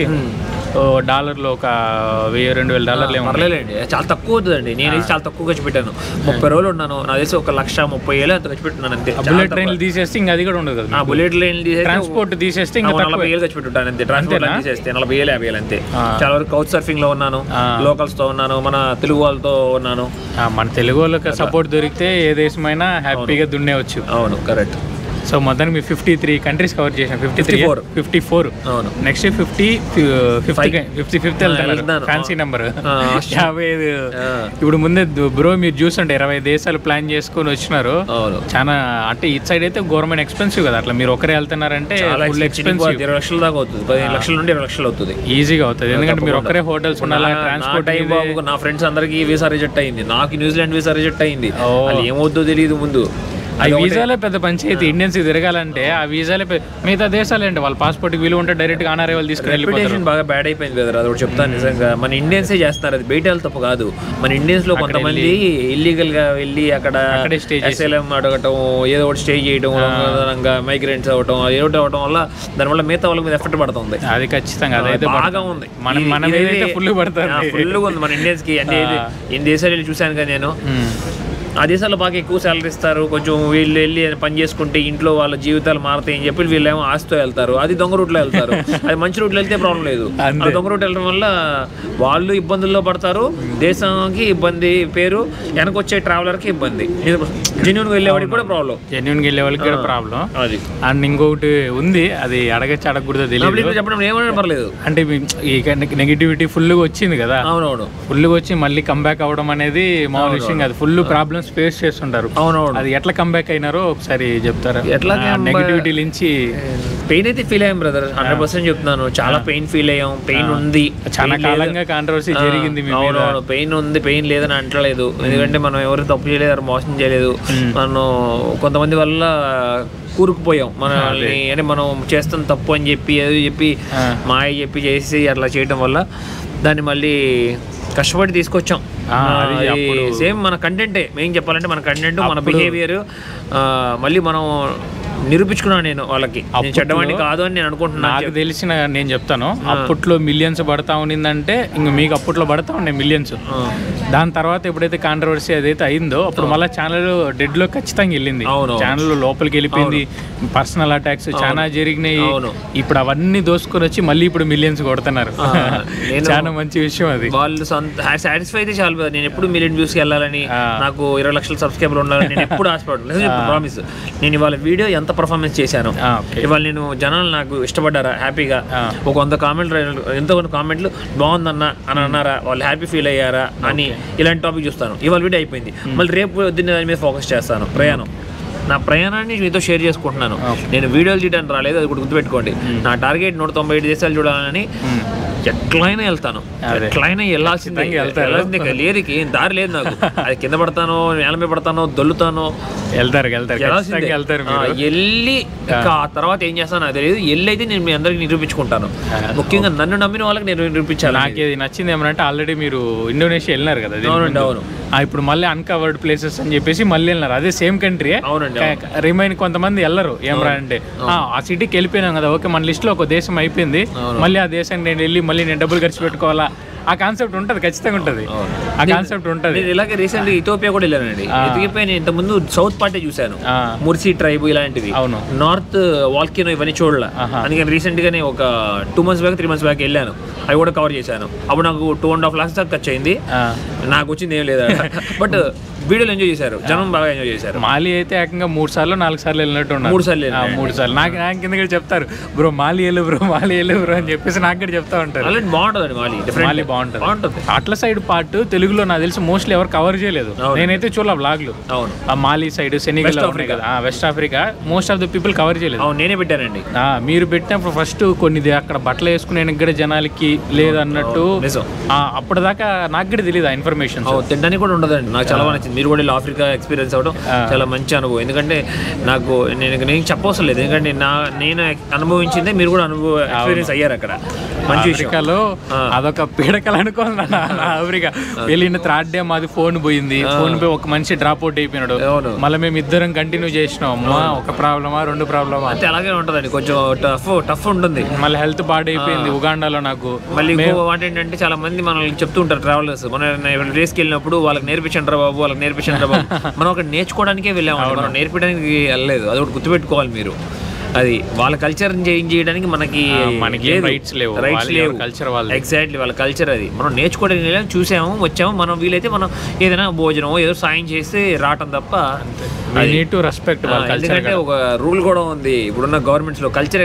ఓ డాలర్లో ఒక వెయ్యి రెండు వేల డాలర్లు ఏమో ఉన్నాయి. పర్లేదండి చాలా తక్కువ అవుతుందండి నేను ఇది చాలా తక్కువ ఖర్చు పెట్టాను ముప్పై రోజులు ఉన్నాను నా తెలిసి ఒక లక్ష ముప్పై వేలు అంత ఖర్చు పెట్టున్నాను అంతే ఆ బుల్లెట్ ట్రైన్లు తీసేస్తే ఇంకా అది కూడా ఉండదు కదా ఆ బుల్లెట్ లైన్ ట్రాన్స్పోర్ట్ తీసేస్తే ఇంకా నలభై తక్కువ వేలు ఖర్చు పెట్టుంటాను అంతే ట్రాన్స్పోర్ట్ లైన్ తీసేస్తే నలభై వేలు యాభై వేలు అంతే ఆ. చాలా వరకు కౌచ్ సర్ఫింగ్ లో ఉన్నాను ఆ. లోకల్స్ తో ఉన్నాను మన తెలుగు వాళ్ళతో ఉన్నాను మన తెలుగు వాళ్ళకి సపోర్ట్ దొరికితే ఏ దేశమైనా హ్యాపీగా దున్నేవచ్చు అవును కరెక్ట్ సో మొత్తానికి మీ ఫిఫ్టీ త్రీ కంట్రీస్ కవర్ చేసాం ఫిఫ్టీ త్రీ 54. ఫిఫ్టీ ఫోర్ అవును next fifty fifty fifty fifth వెళ్తున్నారు వెళ్తున్నాను. ఫ్యాన్సీ నెంబర్ ఆ, యాభై ఐదు ఆ. ఇప్పుడు ముందే బ్రో మీరు చూస్తుంటే ఇరవై దేశాలు ప్లాన్ చేసుకొని వచ్చినారు అవును చాలా అంటే ఇటు సైడ్ అయితే గవర్నమెంట్ ఎక్స్పెన్సివ్ కదా అట్లా మీరు ఒకరే వెళ్తున్నారంటే చాలా ఫుల్ ఎక్స్పెన్సివ్ ఎక్స్పెన్సివ్ ఇరవై లక్షల దాకా అవుతుంది పదిహేను లక్షల నుండి ఇరవై లక్షలు అవుతుంది ఈజీగా అవుతుంది ఎందుకంటే మీరు ఒక్కరే హోటల్స్ ఉండాలి నా- నా ట్రాన్స్పోర్ట్ టైం బాబు నా ఫ్రెండ్స్ అందరికి వీసా రిజెక్ట్ అయింది నాకు న్యూజిలాండ్ వీసా రిజెక్ట్ అయింది ఓ. అది ఏమవుద్దో తెలియదు ముందు ఆ వీసాలే పెద్ద పంచాయతీ ఇండియన్స్ తిరగాలంటే ఆ వీసాలే పె- మిగతా దేశాలు ఏంటి వాళ్ళ పాస్పోర్ట్ విలువ ఉంటే డైరెక్ట్ గా ఆనారే వాళ్ళు తీసుకుని వెళ్ళిపోతారు రెప్యుటేషన్ బాగా బ్యాడ్ అయిపోయింది కదా అది ఒకటి చెప్తాను నిజంగా మన ఇండియన్సే చేస్తున్నారు అది బయట వాళ్ళు తప్పు కాదు మన ఇండియన్స్ లో కొంతమంది ఇల్లీగల్ గా వెళ్ళి అక్కడ అక్కడే stay అసైలం అడగటం ఏదో ఒకటి స్టే చేయడం దొంగతనంగా మైగ్రెంట్స్ అవటం ఏదో ఒకటి అవటం వల్ల దానివల్ల మిగతా వాళ్ళ మీద ఎఫెక్ట్ పడుతుంది అది ఖచ్చితంగా అదైతే బాగా ఉంది మనం మనం ఏదైతే ఫుల్ పడుతుంది ఫుల్ ఉంది మన ఇండియన్స్ కి అంటే ఇది- ఇన్ని దేశాలు వెళ్ళి చూశాను కదా నేను ఆ దేశాల్లో బాగా ఎక్కువ శాలరీ ఇస్తారు కొంచెం వీళ్ళు వెళ్ళి పని చేసుకుంటే ఇంట్లో వాళ్ళ జీవితాలు మారుతాయి అని చెప్పి వీళ్ళేమో ఆస్తితో వెళ్తారు అది దొంగ రూట్లో వెళ్తారు అది మంచి రూట్లో వెళ్తే ప్రాబ్లం లేదు అంతే. ఆ దొంగ రూట్ వెళ్ళడం వల్ల వాళ్ళు ఇబ్బందుల్లో పడతారు దేశానికి ఇబ్బంది పేరు వెనకొచ్చే ట్రావెలర్కి ఇబ్బంది జెన్యున్గా వెళ్ళేవాడికి కూడా ప్రాబ్లం జెన్యున్ వెళ్ళే వాళ్ళకి కూడా ప్రాబ్లం అది అండ్ ఇంకొకటి ఉంది అది అడగచ్చు అడగకూడదో తెలియదు పబ్లిక్ చెప్పడం ఏమన్నా పర్లేదు అంటే మీ- ఈ నెగిటివిటీ ఫుల్గా వచ్చింది కదా అవునవును ఫుల్గా వచ్చి మళ్ళీ కంబ్యాక్ అవ్వడం అనేది మామూలు విషయం కాదు ఫుల్ ప్రాబ్లమ్స్ ఫేస్ చేస్తుంటారు అవునవును అది ఎట్లా కంబ్యాక్ అయినారో ఒకసారి చెప్తారా ఎట్లా come- నెగిటివిటీ నుంచి పెయిన్ అయితే ఫీల్ అయ్యాం బ్రదర్ హండ్రెడ్ పర్సెంట్ చెప్తున్నాను చాలా పెయిన్ ఫీల్ అయ్యాం పెయిన్ ఉంది చాలా Pain లేదు. కాలంగా కాంట్రవర్సీ జరిగింది మీ మీద అవునవును పెయిన్ ఉంది పెయిన్ లేదని అంటలేదు ఎందుకంటే మనం ఎవరు తప్పు చేయలేదు ఎవరు మోసం చేయలేదు మనం కొంతమంది వల్ల కూరుకుపోయాం మనల్ని అంటే మనం చేస్తున్న తప్పు అని చెప్పి ఏదో చెప్పి ఆ. మాయ చెప్పి చేసి అట్లా చేయడం వల్ల దాన్ని మళ్ళీ కష్టపడి తీసుకొచ్చాం ఆ, అది అప్పుడు- సేమ్ మన కంటెంటే మెయిన్ చెప్పాలంటే మన కంటెంట్ మన బిహేవియర్ మళ్ళీ మనం నిరూపించుకున్నాను నేను వాళ్ళకి నేను చెడ్డవాడిని కాదు అని నేను అనుకుంటున్నాను నాకు తెలిసిన నేను చెప్తాను అప్పట్లో మిలియన్స్ పడతా ఉన్నిందంటే ఇంక మీకు అప్పట్లో పడతా ఉండే మిలియన్స్ దాని తర్వాత ఎప్పుడైతే కాంట్రవర్సీ అదైతే అయిందో అప్పుడు మళ్ళీ ఛానల్ డెడ్ లో ఖచ్చితంగా వెళ్ళింది అవును. ఛానల్ లోపలికి వెళ్ళిపోయింది పర్సనల్ అటాక్స్ చాలా జరిగినాయి అవును. ఇప్పుడు అవన్నీ దోసుకొని వచ్చి మళ్ళీ ఇప్పుడు మిలియన్స్ కొడుతున్నారు నేను- చాలా మంచి విషయం అది వాళ్ళు సొంత సాటిస్ఫై అయితే చాలు కదా. నేను ఎప్పుడు మిలియన్ వ్యూస్ కి వెళ్ళాలని ఆ. నాకు ఇరవై లక్షల సబ్స్క్రైబర్ ఉండాలని నేను ఎప్పుడు ఆశపడను ప్రామిస్ నేను ఇవాళ వీడియో ఎంత పర్ఫార్మెన్స్ చేశాను ఆ, ఓకే ఇవాళ నేను జనాలు నాకు ఇష్టపడ్డారా హ్యాపీగా ఆ. ఒక వంద కామెంట్లు ఎంతో కొన్ని కామెంట్లు బాగుందన్న అని అన్నారా వాళ్ళు హ్యాపీ ఫీల్ అయ్యారా అని ఇలాంటి టాపిక్ చూస్తాను ఇవాళ వీడియో అయిపోయింది మళ్ళీ రేపు పొద్దున్న దాని మీద ఫోకస్ చేస్తాను ప్రయాణం నా ప్రయాణాన్ని మీతో షేర్ చేసుకుంటున్నాను నేను వీడియోలు తీయడానికి రాలేదు అది కూడా గుర్తుపెట్టుకోండి నా టార్గెట్ నూట తొంభై ఐదు దేశాలు చూడాలని ఎట్లయినా వెళ్తాను అదే. ఎట్లయినా వెళ్ళాల్సిందే ఖచ్చితంగా వెళ్తారు. వెళ్ళాల్సిందే ఇక లేరికి ఏం దారి లేదు నాకు అది కింద పడతానో నేల మీద పడతానో దొల్లుతానో వెళ్తారు వెళ్తారు వెళ్ళాల్సిందే. ఖచ్చితంగా వెళ్తారు ఆ, మీరు వెళ్ళి ఇంకా ఆ తర్వాత ఏం చేస్తానో నాకు తెలియదు వెళ్ళి అయితే నేను మీ అందరికి నిరూపించుకుంటాను ముఖ్యంగా నన్ను నమ్మిన వాళ్ళకి నేను నిరూపించాలి నాకు ఇది నచ్చింది ఏమంటే ఆల్రెడీ మీరు ఇండోనేషియా వెళ్ళినారు కదా దీని అవునండి ముందు. అవును ఆ, ఇప్పుడు మళ్ళీ అన్కవర్డ్ ప్లేసెస్ అని చెప్పేసి మళ్ళీ వెళ్ళినారు అదే సేమ్ కంట్రీ అవునండి రిమైన్ కొంతమంది వెళ్ళరు ఏం రా అంటే ఆ, ఆ సిటీకి వెళ్ళిపోయినాం కదా ఓకే మన లిస్ట్ లో ఒక దేశం అయిపోయింది మళ్ళీ ఆ దేశానికి నేను వెళ్ళి మళ్ళీ నేను డబ్బులు ఖర్చు పెట్టుకోవాలా ఆ కాన్సెప్ట్ ఉంటది ఖచ్చితంగా ఉంటది ఆ కాన్సెప్ట్ ఉంటది నేను ఇలాగే రీసెంట్ ఇథోపియా కూడా వెళ్ళానండి ఎదిగిపోయి నేను ఇంతకుముందు సౌత్ పార్టీ చూశాను ఆ, ముర్సీ ట్రైబ్ ఇలాంటివి అవును నార్త్ వాల్కినో ఇవన్నీ చూడాల ఆహా. అందుకని రీసెంట్ గానే ఒక two months back three months back వెళ్ళాను అవి కూడా కవర్ చేశాను అప్పుడు నాకు టూ అండ్ హాఫ్ లాక్స్ దాకా ఖర్చు అయింది ఆ. నాకు వచ్చింది ఏం లేదా బట్ వీడియోలు ఎంజాయ్ చేశారు జనం బాగా ఎంజాయ్ చేశారు మాలి అయితే ఏకంగా మూడు సార్లు నాలుగు సార్లు వెళ్ళినట్టు ఉన్నారు. మూడు సార్లు ఆ, మూడు సార్లు నాకు నాకు కింద కూడా చెప్తారు బ్రో మాలి వెళ్ళు బ్రో మాలి వెళ్ళు బ్రో అని చెప్పేసి నాకు కూడా చెప్తా ఉంటారు అలాంటి బాగుంటుందండి మాలి మాలి డిఫరెంట్ బాగుంటది బాగుంటుంది అట్ల సైడ్ పార్ట్ తెలుగులో నాకు తెలిసి మోస్ట్లీ ఎవరు కవర్ చేయలేదు అవును. నేనైతే చూడాల బ్లాగ్లు అవును ఆ మాలి సైడ్ సెనిగల్ ఉన్నాయి కదా West Africa most of the people cover చేయలేదు అవును నేనే పెట్టానండి ఆ, మీరు పెట్టినప్పుడు ఫస్ట్ కొన్ని ది- అక్కడ బట్టలు వేసుకునే కూడా జనాలకి లేదన్నట్టు నిజం ఆ, అప్పటిదాకా నాకు కూడా తెలియదు ఆ ఇన్ఫర్మేషన్ అవును తినడానికి కూడా ఉండదండి నాకు చాలా బాగా నచ్చింది మీరు కూడా వెళ్ళి ఆఫ్రికా ఎక్స్పీరియన్స్ అవ్వడం చాలా మంచి అనుభవం ఎందుకంటే నాకు నేను నేను చెప్పవసరం లేదు ఎందుకంటే నా నేను అనుభవించిందే మీరు కూడా అనుభవ ఎక్స్పీరియన్స్ అయ్యారు అక్కడ మంచి విషయం ఆఫ్రికాలో అదొక పీడకలు అనుకోను ఆఫ్రికా వెళ్ళిన థర్డ్ డే మాది ఫోన్ పోయింది ఫోన్ పోయి ఒక మనిషి డ్రాప్ అవుట్ అయిపోయినాడు అవును మళ్ళీ మేము ఇద్దరం కంటిన్యూ చేసినాం అమ్మా ఒక ప్రాబ్లమా రెండు ప్రాబ్లమా అంతే అలాగే ఉంటుందండి కొంచెం టఫ్ టఫ్ ఉంటుంది మళ్ళీ హెల్త్ పాడైపోయింది ఉగాండాలో నాకు మళ్ళీ ఇంకో మాట ఏంటంటే చాలా మంది మనల్ని చెప్తూ ఉంటారు ట్రావెలర్స్ మన రేస్కి వెళ్ళినప్పుడు వాళ్ళకి నేర్పించండి రా బాబు వాళ్ళకి నేర్పించండి రా బాబు మనం అక్కడ నేర్చుకోవడానికే వెళ్ళాము మనం నేర్పించడానికి వెళ్ళలేదు అది ఒకటి గుర్తుపెట్టుకోవాలి మీరు అది వాళ్ళ కల్చర్ చేంజ్ చేయడానికి మనకి మనకి లేదు. రైట్స్ లేవు రైట్స్ వాళ్ళ లేవు కల్చర్ వాళ్ళు ఎగ్జాక్ట్లీ వాళ్ళ కల్చర్ అది మనం నేర్చుకోవడానికి వెళ్ళాము చూసాము వచ్చాము మనం వీలైతే మనం ఏదైనా భోజనం ఏదో సాయం చేస్తే రావటం తప్ప వీ నీడ్ టు రెస్పెక్ట్ వాళ్ళ ఆ, కల్చర్ ఎందుకంటే ఒక రూల్ కూడా ఉంది ఇప్పుడున్న గవర్నమెంట్స్ లో కల్చర్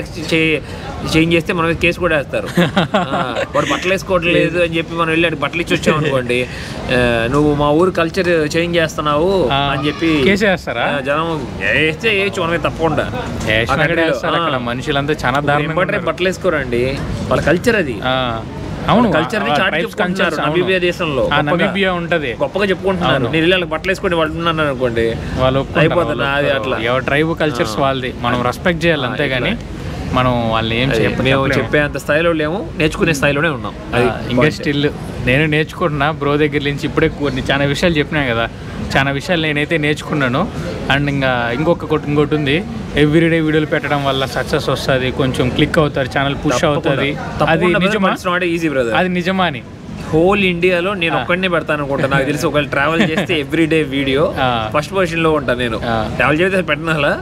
చేంజ్ చేస్తే మన మీద కేసు కూడా వేస్తారు ఆ, వాడు బట్టలు వేసుకోవట్లేదు అని చెప్పి మనం వెళ్ళి ఆడికి బట్టలు ఇచ్చి వచ్చాం అనుకోండి ఆ, నువ్వు మా ఊరు కల్చర్ చేంజ్ చేస్తున్నావు అని చెప్పి కేసు వేస్తారా ఆ, జనం వేస్తే వేయచ్చు మనమే తప్పకుండా వేసినా కూడా వేస్తారు అక్కడ మనుషులంతా చాలా దారుణంగా ఇంపార్టెంట్ బట్టలు వేసుకోరండి వాళ్ళ కల్చర్ అది ఆ, అవును, కల్చర్ ని ఆ చాటి tribes చెప్పుకుంటున్నారు cultures, అవును. నమీబియా దేశంలో ఆ గొప్పగా. నమీబియా ఉంటది గొప్పగా చెప్పుకుంటున్నారు నేను వెళ్ళి వాళ్ళకి బట్టలు వేసుకొని వాళ్ళు ఉన్నాను అనుకోండి వాళ్ళు ఒప్పుకుంటారు, అయిపోతుంది, వాళ్ళు అది ఒప్పుకోరు. అట్లా. ఎవరి ట్రైబ్ కల్చర్స్ వాళ్ళది మనం రెస్పెక్ట్ చేయాలి అంతేగాని మనం వాళ్ళని ఏం అది చెప్ప- మేము చెప్పలేము. చెప్పే అంత స్థాయిలో లేము నేర్చుకునే స్థాయిలోనే ఉన్నాం అది ఆ, ఇంకా స్టిల్ నేను నేర్చుకుంటున్నా బ్రో దగ్గర నుంచి ఇప్పుడే కొన్ని చాలా విషయాలు చెప్పినా కదా చాలా విషయాలు నేనైతే నేర్చుకున్నాను అండ్ ఇంకా ఇంకొక కొట్- ఇంకోటి ఉంది ఎవ్రీడే వీడియోలు పెట్టడం వల్ల సక్సెస్ వస్తుంది కొంచెం క్లిక్ అవుతారు ఛానల్ పుష్ అవుతుంది అది నిజమా నాట్ ఈజీ బ్రదర్ అది నిజమా అని హోల్ ఇండియాలో నేను ఒక్కడనే పెడతాను అనుకుంటా నాకు తెలిసి ఒకవేళ ట్రావెల్ చేస్తే ఎవ్రీ డే వీడియో ఆ. ఫస్ట్ పొజిషన్ లో ఉంటాను నేను ఆ. ట్రావెల్ చేస్తే పెట్టిన అలా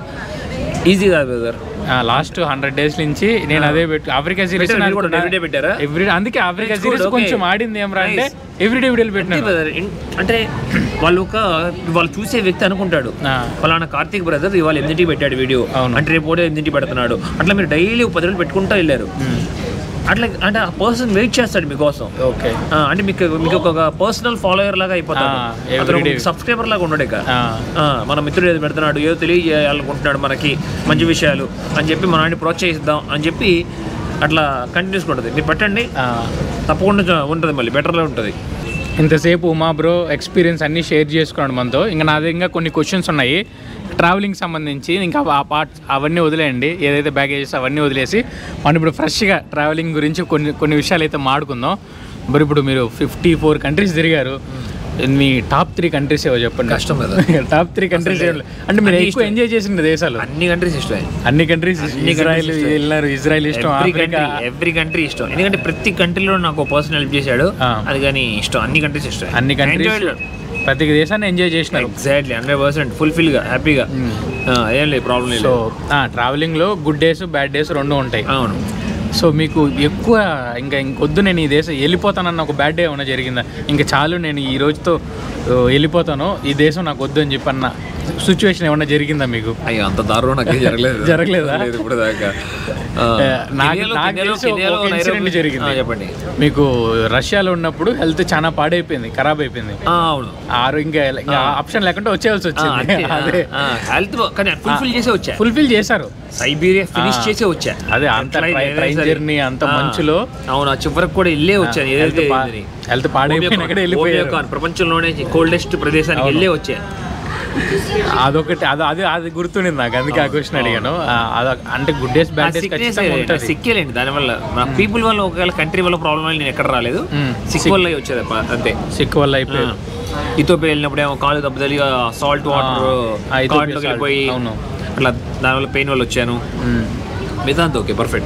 ఈజీ కాదు బ్రదర్ లాస్ట్ హండ్రెడ్ డేస్ నుంచి నేను అదే పెట్టు ఆఫ్రికా సిరీస్ పెట్టారా? మీరు కూడా everyday పెట్టారా? ఎవ్రీ అందుకే Africa That's series good, okay. కొంచెం ఆడింది ఏం రా అంటే Nice. ఎవ్రీడే వీడియోలు పెట్టినాను బ్రదర్ అంటే వాళ్ళు ఒక వాళ్ళు చూసే వ్యక్తి అనుకుంటాడు ఆ. ఫలానా కార్తీక్ బ్రదర్ ఇవాళ ఎనిమిదింటికి పెట్టాడు వీడియో అవును. అంటే రేపు కూడా ఎనిమిదింటికి పెడుతున్నాడు అట్లా మీరు డైలీ పది రోజులు పెట్టుకుంటూ వెళ్ళారు అట్లా అంటే ఆ పర్సన్ వెయిట్ చేస్తాడు మీకోసం ఓకే ఆ, అంటే మీకు మీకు ఒక పర్సనల్ ఫాలోయర్ లాగా అయిపోతాడు ఆ, అతను everyday. సబ్స్క్రైబర్ లాగా ఉండడు ఇక ఆ, మన మిత్రుడు ఏదో పెడుతున్నాడు ఏదో తెలియజేయాలనుకుంటున్నాడు మనకి మంచి విషయాలు అని చెప్పి మనల్ని ప్రోత్సహిద్దాం అని చెప్పి అట్లా కంటిన్యూస్ ఉంటుంది మీరు పెట్టండి తప్పకుండా చ- ఉంటుంది మళ్ళీ బెటర్లో ఉంటుంది ఇంతసేపు ఉమా బ్రో ఎక్స్పీరియన్స్ అన్నీ షేర్ చేసుకున్నాడు మనతో ఇంకా నా దగ్గర ఇంకా కొన్ని క్వశ్చన్స్ ఉన్నాయి ట్రావెలింగ్ సంబంధించి ఇంకా ఆ పార్ట్స్ అవన్నీ వదిలేయండి ఏదైతే బ్యాగేజెస్ అవన్నీ వదిలేసి మనం ఇప్పుడు ఫ్రెష్గా ట్రావెలింగ్ గురించి కొన్ని కొన్ని విషయాలు అయితే మాడుకుందాం మరి ఇప్పుడు మీరు ఫిఫ్టీ ఫోర్ కంట్రీస్ తిరిగారు మీ టాప్ త్రీ కంట్రీస్ ఏవో చెప్పండి కష్టం కదా టాప్ త్రీ కంట్రీస్ అంటే మీరు అన్ని ఎక్కువ ఎంజాయ్ చేసిన దేశాలు అన్ని కంట్రీస్ ఇష్టమే అన్ని కంట్రీస్ అన్ని ఇజ్రాయెల్ countries ఇష్టం. వెళ్ళినారు ఇజ్రాయెల్ ఇష్టం every Africa country every country ఇష్టం ఎందుకంటే ప్రతి కంట్రీలో నాకు పర్సన్ హెల్ప్ చేశాడు ఆ. అది కానీ ఇష్టం అన్ని కంట్రీస్ ఇష్టం అన్ని కంట్రీస్ ప్రతి దేశాన్ని ఎంజాయ్ చేసినారు ఎగ్జాక్ట్లీ హండ్రెడ్ పర్సెంట్ ఫుల్ఫిల్ గా హ్యాపీగా ఏం లేదు ప్రాబ్లం లేదు సో ట్రావెలింగ్లో గుడ్ డేస్ బ్యాడ్ డేస్ రెండు ఉంటాయి అవును సో మీకు ఎక్కువ ఇంకా ఇంకొద్దు నేను ఈ దేశం వెళ్ళిపోతానన్న ఒక బ్యాడ్ డే ఏమైనా జరిగిందా ఇంకా చాలు నేను ఈ రోజుతో ఆ, వెళ్ళిపోతాను ఈ దేశం నాకు వద్దు అని చెప్పి అన్న సిచ్యువేషన్ ఏమన్నా జరిగిందా మీకు అయ్యో అంత దారుణం నాకు జరగలేదు జరగలేదా? లేదు ఇప్పుడు దాకా ఆ, ఏ, నాకు- కెనియాలో- నాకు కెనియాలో- తెలిసి ఒక కెనియాలో incident నైరోబి- జరిగింది. ఆ, చెప్పండి మీకు రష్యాలో ఉన్నప్పుడు హెల్త్ చాలా పాడైపోయింది ఖరాబ్ అయిపోయింది ఆ, అవును ఆరు ఇంకా ఇంకా ఆప్షన్ లేకుండా వచ్చేయాల్సి వచ్చింది అదే హెల్త్ కానీ ఫుల్ఫిల్ చేసే వచ్చా ఫుల్ఫిల్ చేశారు సైబీరియా ఫినిష్ ఆ. చేసే వచ్చా అదే అంత అట్లా ట్రై- ఏదైనా ట్రైన్ సరే. జర్నీ అంత ఆ, మంచులో అవును ఆ చివరికి కూడా వెళ్ళే వచ్చాను హెల్త్ ఏదైతే పా- ఇది. హెల్త్ పాడైపోయినా కూడా వెళ్ళిపోయారు ఓమియోకాన్, ప్రపంచంలోనే కోల్డెస్ట్ ప్రదేశానికి వెళ్ళే వచ్చా అదొకటి అది అది అది గుర్తుండింది నాకు అందుకే ఆ క్వశ్చన్ అడిగాను ఆ, అదొక అంటే గుడ్ డేస్ బ్యాడ్ డేస్ ఖచ్చితంగా ఉంటుంది సిక్కేలేండి దానివల్ల మన పీపుల్ వల్ల ఒకవేళ కంట్రీ వల్ల ప్రాబ్లం వల్ల నేను ఎక్కడ రాలేదు మ్మ్. సిక్ వల్ల వచ్చేది ప- అంతే సిక్ వల్ల అయిపోయింది ఇథోపియా వెళ్ళినప్పుడు ఏమో కాలు దెబ్బతలి సాల్ట్ వాటర్ ఆ, ఇథోపియా కార్డ్లోకి salt. వెళ్ళిపోయి అవును. అట్లా దానివల్ల పెయిన్ వల్ల వచ్చాను మిగతా అంతా ఓకే పర్ఫెక్ట్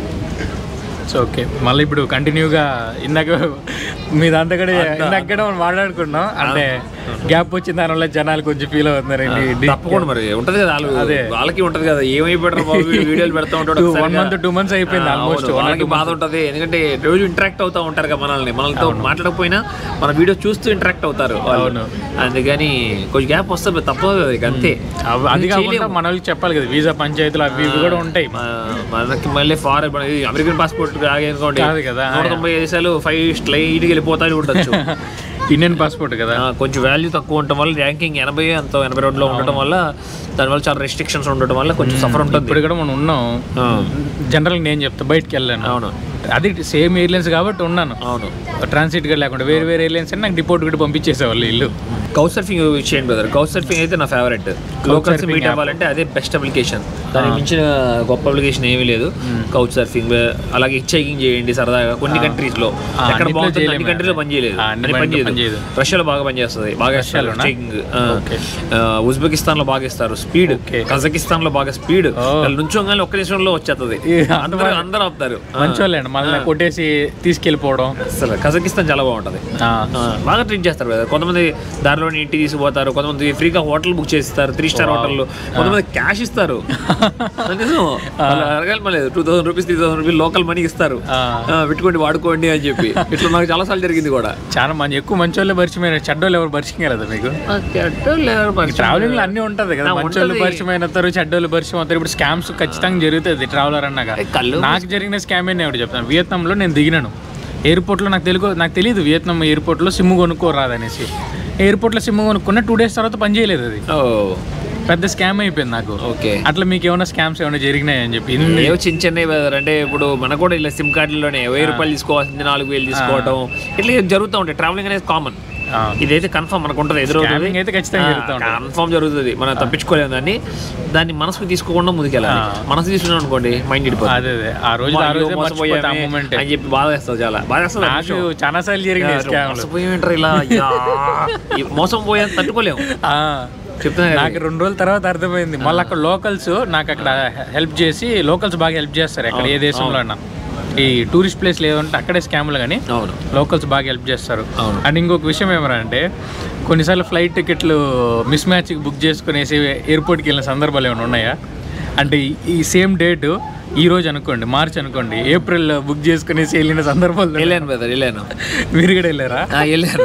సో ఓకే మళ్ళీ ఇప్పుడు కంటిన్యూగా ఇందాక మీ దాంతో కూడా ఇందాక కూడా మనం మాట్లాడుకున్నాం అంటే గ్యాప్ వచ్చిన దానివల్ల జనాలు కొంచెం ఫీల్ అవుతున్నారు తప్పకుండా మరి ఉంటది కదా వాళ్ళు అదే. వాళ్ళకి ఉంటది కదా ఏమైపోయారు బాబు వీడు వీడియోలు పెడతా ఉంటాడు వన్ ఒకసారిగా. మంత్ టూ మంత్స్ అయిపోయింది ఆ, ఆల్మోస్ట్ అవును, వాళ్ళకి బాధ ఉంటది ఎందుకంటే రోజు ఇంటరాక్ట్ అవుతా ఉంటారు కదా మనల్ని మనల్తో మాట్లాడకపోయినా మన వీడియో చూస్తూ ఇంటరాక్ట్ అవుతారు వాళ్ళు. అవును. అందుకని కొంచెం గ్యాప్ వస్తే తప్పదు కదా ఇక అంతే అది కాకుండా చేయలేము. మన వాళ్ళకి చెప్పాలి కదా వీసా పంచాయతీలు అవి ఇవి కూడా ఉంటాయి ఆ, మనకి మళ్ళీ ఫారెన్ అమెరికన్ పాస్పోర్ట్ ఆగనుకోండి కాదు కదా. నూట తొంభై దేశాలు ఫైవ్ స్ట్రైట్కి వెళ్ళిపోతానే ఉండొచ్చు ఇండియన్ పాస్పోర్ట్ కదా ఆ, కొంచెం వాల్యూ తక్కువ ఉండటం వల్ల ర్యాంకింగ్ ఎనభై అంత ఎనభై రెండులో ఉండటం వల్ల దానివల్ల చాలా రెస్ట్రిక్షన్స్ ఉండటం వల్ల కొంచెం సఫర్ ఉంటుంది ఇప్పుడు కూడా మనం ఉన్నాం ఆ, జనరల్ నేను చెప్తా బయటకు వెళ్ళాను అవును అది సేమ్ ఎయిర్లైన్స్ కాబట్టి ఉన్నాను అవును ట్రాన్సిట్ గా లేకుండా వేరే వేరే ఎయిర్లైన్స్ అని నాకు డిపోర్ట్ కూడా పంపించేసేవాళ్ళు ఇల్లు కౌచ్ సర్ఫింగ్ యూజ్ చేయండి బ్రదర్ కౌచ్ సర్ఫింగ్ అయితే నా favourite locals surfing meet app. అవ్వాలంటే అదే బెస్ట్ అప్లికేషన్ దానికి మించిన గొప్ప అప్లికేషన్ ఏమీ లేదు కౌచ్ సర్ఫింగ్ అలాగే హిచ్ హైకింగ్ చేయండి సరదాగా కొన్ని కంట్రీస్ లో ఆ, ఎక్కడ అన్నిట్లో బాగుంటుంది అన్ని చేయలేము. కంట్రీలో పనిచేయలేదు ఆ, అన్ని అన్ని పని- పనిచేయదు పనిచేయదు. రష్యాలో బాగా పనిచేస్తుంది బాగా ఇస్తారు రష్యాలోనా? Hiking Okay. ఉజ్బెకిస్తాన్ లో బాగా ఇస్తారు స్పీడ్ Okay. కజకిస్తాన్ లో బాగా స్పీడ్ Oh. నుంచోగానే ఒక్క నిమిషంలో వచ్చేస్తుంది ఈ అందరూ అందరూ ఆపుతారు ఆ, మంచోళ్ళండి మళ్ళీ కొట్టేసి తీసుకెళ్ళిపోవడం అసలు కజకిస్తాన్ చాలా బాగుంటుంది ఆ, ఆ, బాగా ట్రీట్ చేస్తారు కదా కొంతమంది దారిలోని ఇంటికి తీసుకుపోతారు కొంతమంది ఫ్రీగా హోటల్ బుక్ చేస్తారు త్రీ స్టార్ హోటల్ కొంతమంది క్యాష్ ఇస్తారు నిజం వాళ్ళు అడగాలి మళ్ళీ two thousand rupees three thousand rupees local money ఇస్తారు ఆ. ఆ, పెట్టుకోండి వాడుకోండి అని చెప్పి ఇట్లా నాకు చాలా సార్లు జరిగింది కూడా చాలా మంది ఎక్కువ మంచోళ్ళే పరిచయమైన చెడ్డోళ్ళు ఎవరు పరిచయం కదా మీకు ట్రావెలింగ్ లో అన్ని ఉంటది కదా ఆ, మంచోళ్ళు ఉంటది. పరిచయం అయినతారు చెడ్డోళ్ళు పరిచయం అవుతారు ఇప్పుడు స్కామ్స్ ఖచ్చితంగా జరుగుతుంది ట్రావెలర్ అన్నాక ఏ, కళ్ళు నాకు జరిగిన స్కామ్ నేను ఒకటి చెప్తాను వియత్నాంలో నేను దిగినాను ఎయిర్పోర్ట్లో నాకు తెలుగు నాకు తెలియదు వియత్నాం ఎయిర్పోర్ట్లో సిమ్ కొనుక్కోరాదనేసి ఎయిర్పోర్ట్లో సిమ్ కొనుక్కున్న టూ డేస్ తర్వాత పని చేయలేదు అది ఓ పెద్ద స్కామ్ అయిపోయింది నాకు ఓకే అట్లా మీకు ఏమైనా స్కామ్స్ ఏమైనా జరిగినాయి అని చెప్పి ఇన్ని- ఏవో చిన్న చిన్నవి బ్రదర్ అంటే ఇప్పుడు మనకు కూడా ఇలా సిమ్ కార్డులోనే వెయ్యి రూపాయలు తీసుకోవాల్సింది నాలుగు వేలు తీసుకోవటం ఇట్లా జరుగుతూ ఉంటాయి ట్రావెలింగ్ అనేది కామన్ ఆ. ఇదైతే కన్ఫర్మ్ మనకు ఉంటుంది ఎదురవుతుంది Scamming అయితే ఖచ్చితంగా జరుగుతూ ఉంటుంది. కన్ఫర్మ్ జరుగుతుంది మనం తప్పించుకోలేము దాన్ని దాన్ని మనసుకు తీసుకోకుండా ముందుకెళ్ళాలి మనసు తీసుకున్నాం అనుకోండి మైండ్ ఇడిపోతుంది అదే అదే ఆ రోజు ఆ రోజు మర్చిపోతే ఆ మూమెంట్ అని చెప్పి బాధ వేస్తుంది చాలా బాధ వేస్తుంది ఆ నాకు విషయం. చాలా సార్లు జరిగినాయి స్కామ్లు మోసపోయేంటారు ఇలా అయ్యా. ఈ మోసం పోయే తట్టుకోలేము ఆ. చెప్తున్నా కదా. నాకు రెండు రోజుల తర్వాత అర్థమైంది మళ్ళీ అక్కడ లోకల్స్ నాకు అక్కడ హెల్ప్ చేసి లోకల్స్ బాగా హెల్ప్ చేస్తారు అక్కడ ఏ దేశంలో అయినా ఈ టూరిస్ట్ ప్లేస్ లేదంటే అక్కడే స్కామ్లు కానీ అవును లోకల్స్ బాగా హెల్ప్ చేస్తారు అవును. అండ్ ఇంకొక విషయం ఏమరా అంటే కొన్నిసార్లు ఫ్లైట్ టికెట్లు మిస్ మ్యాచ్కి బుక్ చేసుకునేసి ఎయిర్పోర్ట్కి వెళ్ళిన సందర్భాలు ఏమైనా ఉన్నాయా అంటే ఈ- ఈ సేమ్ డేట్ ఈ రోజు అనుకోండి మార్చ్ అనుకోండి ఏప్రిల్ బుక్ చేసుకునేసి వెళ్ళిన సందర్భాలు వెళ్ళాను బ్రదర్ వెళ్ళాను మీరు కూడా వెళ్ళారా ఆ, వెళ్ళాను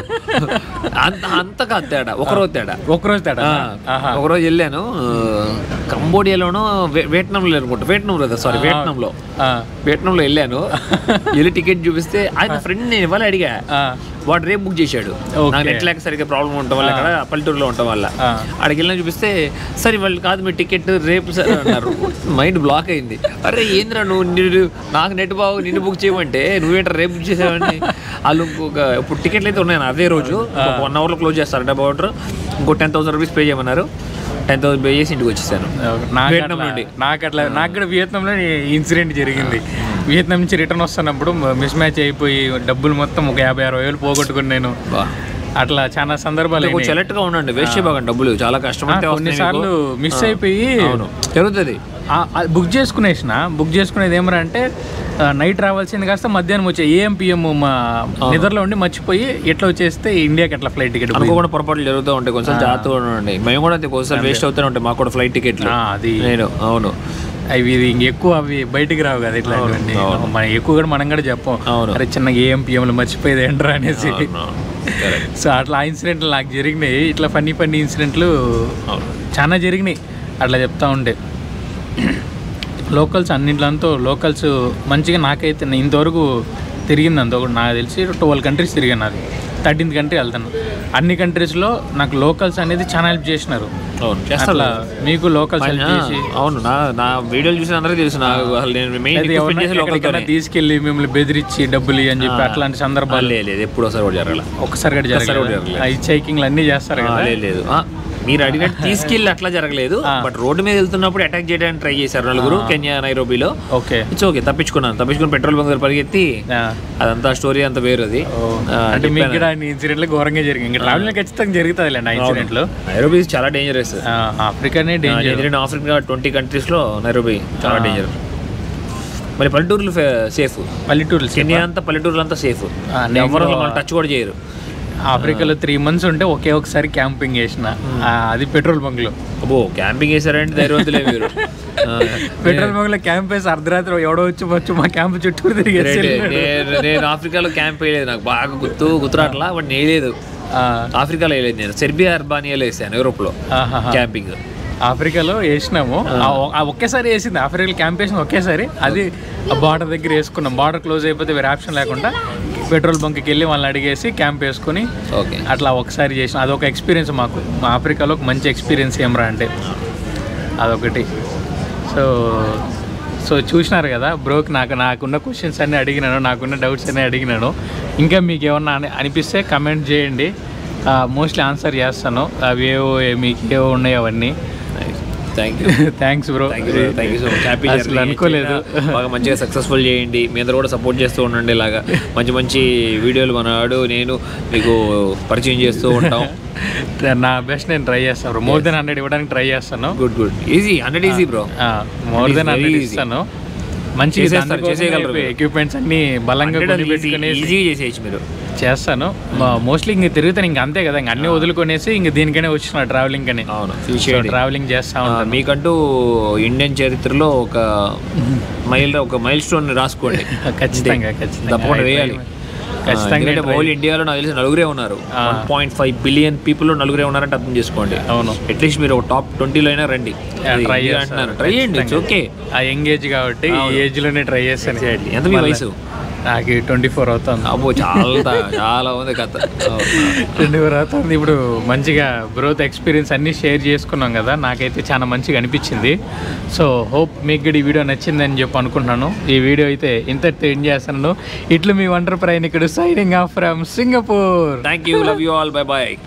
అంత అంత కాదు తేడా ఒకరోజు తేడా ఒక్కరోజు తేడా ఆహా ఒకరోజు వెళ్ళాను కంబోడియాలోనో వే- వియట్నాంలో అనుకుంటా వియట్నాం లేదా సారీ వియట్నాంలో ఆ, వియట్నాంలో వెళ్ళాను వెళ్ళి టికెట్ చూపిస్తే ఆయన ఫ్రెండ్ నేను ఇవాళ అడిగా ఆ, వాడు రేపు బుక్ చేశాడు Okay. నాకు నెట్ లేక సరిగ్గా ప్రాబ్లం ఉండటం వల్ల ఇక్కడ పల్లెటూరులో ఉండటం వల్ల ఆ. అక్కడికి వెళ్ళిన చూపిస్తే సరే వాళ్ళు కాదు మీ టికెట్ రేపు సార్ అన్నారు మైండ్ బ్లాక్ అయింది అరే ఏంద్రా నువ్వు నిన్ను నాకు నెట్ బాగు నిన్ను బుక్ చేయమంటే నువ్వేంటారు రేపు బుక్ చేసావని వాళ్ళు ఇంకొక ఇప్పుడు టికెట్లు అయితే ఉన్నాయి అదే రోజు వన్ అవర్లో క్లోజ్ చేస్తారు డబ్బా ఆర్డర్ ఇంకో టెన్ థౌసండ్ రూపీస్ పే చేయమన్నారు టెన్ థౌసండ్ పే చేసి ఇంటికి వచ్చేసాను నాకు వియట్నాం అట్లా- నుండి. నాకు అట్లా నాకు కూడా వియత్నాంలో ఇన్సిడెంట్ జరిగింది వియత్నాం నుంచి రిటర్న్ వస్తున్నప్పుడు మిస్ మ్యాచ్ అయిపోయి డబ్బులు మొత్తం ఒక యాభై అరవై వేలు పోగొట్టుకుని నేను బా అట్లా చాలా సందర్భాలు అయినాయి. కొంచెం alert గా ఉండండి వేస్ట్ చేయబాకండి డబ్బులు చాలా కష్టమైతే ఆ, కొన్నిసార్లు మిస్ అయిపోయి అవును జరుగుతుంది బుక్ చేసుకునేసిన బుక్ చేసుకునేది ఏమరా అంటే నైట్ రావాల్సింది కాస్త మధ్యాహ్నం వచ్చే ఏఎం పిఎం మా నిద్రలో ఉండి మర్చిపోయి ఎట్లా వచ్చేస్తే ఇండియాకి ఎట్లా ఫ్లైట్ టికెట్ అనుకోకుండా పొరపాట్లు జరుగుతూ ఉంటాయి కొంచెం జాగ్రత్తగా ఉండండి మేము కూడా అంతే కొంచెం వేస్ట్ అవుతూనే ఉంటాయి మాకు కూడా ఫ్లైట్ టికెట్లు అది నేను అవును అవి ఇది ఇంక ఎక్కువ అవి బయటికి రావు కదా ఇట్లాంటివన్నీ మనం ఎక్కువ కూడా మనం కూడా చెప్పం అవును. అరే చిన్నగా ఏఎం పిఎంలు మర్చిపోయేది ఏంట్రా అనేసి అవును. Correct. సో అట్లా ఆ ఇన్సిడెంట్లు నాకు జరిగినాయి ఇట్లా ఫన్నీ ఫన్నీ ఇన్సిడెంట్లు అవును. చాలా జరిగినాయి అట్లా చెప్తా ఉంటే లోకల్స్ అన్నింటిలో లోకల్స్ మంచిగా నాకైతే నేను ఇంతవరకు తిరిగింది అంత ఒకటి నాకు తెలిసి ట్వెల్వ్ కంట్రీస్ తిరిగాను అది థర్టీన్త్ కంట్రీ వెళ్తాను అన్ని కంట్రీస్లో నాకు లోకల్స్ అనేది చాలా హెల్ప్ చేసినారు అవును చేస్తారు అట్లా మీకు లోకల్స్ హెల్ప్ చేసి అవును నా నా వీడియోలు చూసిన అందరికీ తెలుసు నాకు అసలు నేను మెయిన్ అది ఎవరినైనా చేసి లోకల్ ఎక్కడికైనా తీసుకెళ్ళి మిమ్మల్ని బెదిరించి డబ్బులు ఇయ్యి అని చెప్పి అట్లాంటి సందర్భాలు లేదు లేదు ఎప్పుడు ఒకసారి కూడా జరగల ఒక్కసారి కూడా జరగలేదు ఈ చైకింగ్లు అన్నీ చేస్తారు ఆ, కదా లేదు లేదు ఆ, మీరు అడిగినట్టు తీసుకెళ్ళి అట్లా జరగలేదు బట్ రోడ్డు మీద వెళ్తున్నప్పుడు అటాక్ చేయడానికి ట్రై చేశారు నలుగురు కెన్యా నైరోబీలో ఓకే ఇట్స్ ఓకే తప్పించుకున్నాను తప్పించుకుని పెట్రోల్ బంక్ దగ్గర పరిగెత్తి ఆ. అదంతా స్టోరీ అంతా వేరు అది ఆ, అంటే మీకు కూడా ఇన్సిడెంట్లు ఘోరంగా జరిగింది ఇంకా ట్రావెల్ ఖచ్చితంగా జరుగుతుంది ఆ ఇన్సిడెంట్లు నైరోబీ చాలా డేంజరస్ ఆఫ్రికానే డేంజర్ నేను ఆఫ్రికా ట్వంటీ కంట్రీస్లో నైరోబీ చాలా డేంజర్ మరి పల్లెటూర్లు సేఫ్ పల్లెటూర్లు కెన్యా అంతా పల్లెటూర్లు అంతా సేఫ్ ఆ, నేను ఎవరు మనం టచ్ కూడా చేయరు ఆఫ్రికాలో త్రీ మంత్స్ ఉంటే ఒకే ఒకసారి క్యాంపింగ్ చేసిన ఆ, అది పెట్రోల్ బంక్ లో అబ్బో క్యాంపింగ్ వేసారంటే ధైర్యవంతులే మీరు ఆ, పెట్రోల్ బంక్ లో క్యాంప్ వేసి అర్ధరాత్రి ఎవడో వచ్చి వచ్చు మా క్యాంప్ చుట్టూరు తిరిగేసి నే- వెళ్ళాడు. నేను నేను ఆఫ్రికాలో క్యాంప్ వేయలేదు నాకు బాగా గుర్తు గుర్తురాట్లా బట్ వేయలేదు ఆ, ఆఫ్రికాలో వేయలేదు నేను సెర్బియా అర్బానియాలో వేసాను యూరోప్లో ఆహాహా. క్యాంపింగ్ ఆఫ్రికాలో వేసినాము ఆ ఒ- ఆ ఒకేసారి వేసింది ఆఫ్రికాలో క్యాంప్ వేసింది ఒకేసారి అది ఆ బార్డర్ దగ్గర వేసుకున్నాం బార్డర్ క్లోజ్ అయిపోతే వేరే ఆప్షన్ లేకుండా పెట్రోల్ బంక్కి వెళ్ళి వాళ్ళని అడిగేసి క్యాంప్ వేసుకొని ఓకే అట్లా ఒకసారి చేసిన అదొక ఎక్స్పీరియన్స్ మాకు మా ఆఫ్రికాలో ఒక మంచి ఎక్స్పీరియన్స్ ఏమరా అంటే అదొకటి సో సో చూసినారు కదా బ్రోకి నాకు నాకున్న క్వశ్చన్స్ అన్నీ అడిగినాను నాకున్న డౌట్స్ అన్నీ అడిగినాను ఇంకా మీకు ఏమన్నా అని- అనిపిస్తే కమెంట్ చేయండి మోస్ట్లీ ఆన్సర్ చేస్తాను అవి ఏవో మీకు ఏవో ఉన్నాయో అవన్నీ thank you thanks bro thank you thank you so much happy అసలు అనుకోలేదు బాగా మంచిగా సక్సెస్ఫుల్ చేయండి మీ అందరూ కూడా సపోర్ట్ చేస్తూ ఉండండి ఇలాగా మంచి మంచి వీడియోలు మనవాడు నేను మీకు పరిచయం చేస్తూ ఉంటాం నా బెస్ట్ నేను ట్రై చేస్తాను బ్రో మోర్ దెన్ హండ్రెడ్ ఇవ్వడానికి ట్రై చేస్తాను good good easy hundred easy bro more than very hundred easy. ఇస్తాను మంచిగా చేసేస్తారు, చేసేయగలరు మీరు. ఎక్విప్మెంట్స్ అన్ని బలంగా కొని పెట్టుకునేసి ఈజీగా చేసేయచ్చు మీరు చేస్తాను మోస్ట్లీ ఇంక తిరుగుతాను ఇంక అంతే కదా ఇంక అన్ని వదులుకొనేసి ఇంక దీనికనే వచ్చిన ట్రావెలింగ్ అని అవును feel చేయండి. ట్రావెలింగ్ చేస్తా ఆ, ఉంటాను మీకంటూ ఇండియన్ చరిత్రలో ఒక మైల్ ఒక మైల్ స్టోన్ రాసుకోండి ఖచ్చితంగా ఖచ్చితంగా తప్పకుండా వేయాలి ఖచ్చితంగా ఖచ్చితంగా ఓల్ ఇండియాలో నాకు తెలిసి నలుగురే ఉన్నారు one point five billion people నలుగురే ఉన్నారంటే అర్థం చేసుకోండి అవును అట్లీస్ట్ మీరు ఒక టాప్ ట్వంటీలో అయినా రండి అది try ఇది చేస్తాను. అంటున్నాను ట్రై చేయండి ఇట్స్ ఓకే ఆ యంగ్ ఏజ్ కాబట్టి ఈ ఏజ్ లోనే ట్రై చేస్తాను ఎంత మీ వయసు నాకు ట్వంటీ ఫోర్ అవుతుంది అబ్బో చాలా చాలా ఉంది కథ ట్వంటీ ఫోర్ అవుతుంది ఇప్పుడు మంచిగా గ్రోత్ ఎక్స్పీరియన్స్ అన్నీ షేర్ చేసుకున్నాం కదా నాకైతే చాలా మంచిగా అనిపించింది సో హోప్ మీకు కూడా ఈ వీడియో నచ్చిందని చెప్పి అనుకుంటున్నాను ఈ వీడియో అయితే ఇంతటితో ఎండ్ చేస్తున్నాను ఇట్లు మీ వంటర్ ప్రయాణికుడు signing off from Singapore thank you love you all bye bye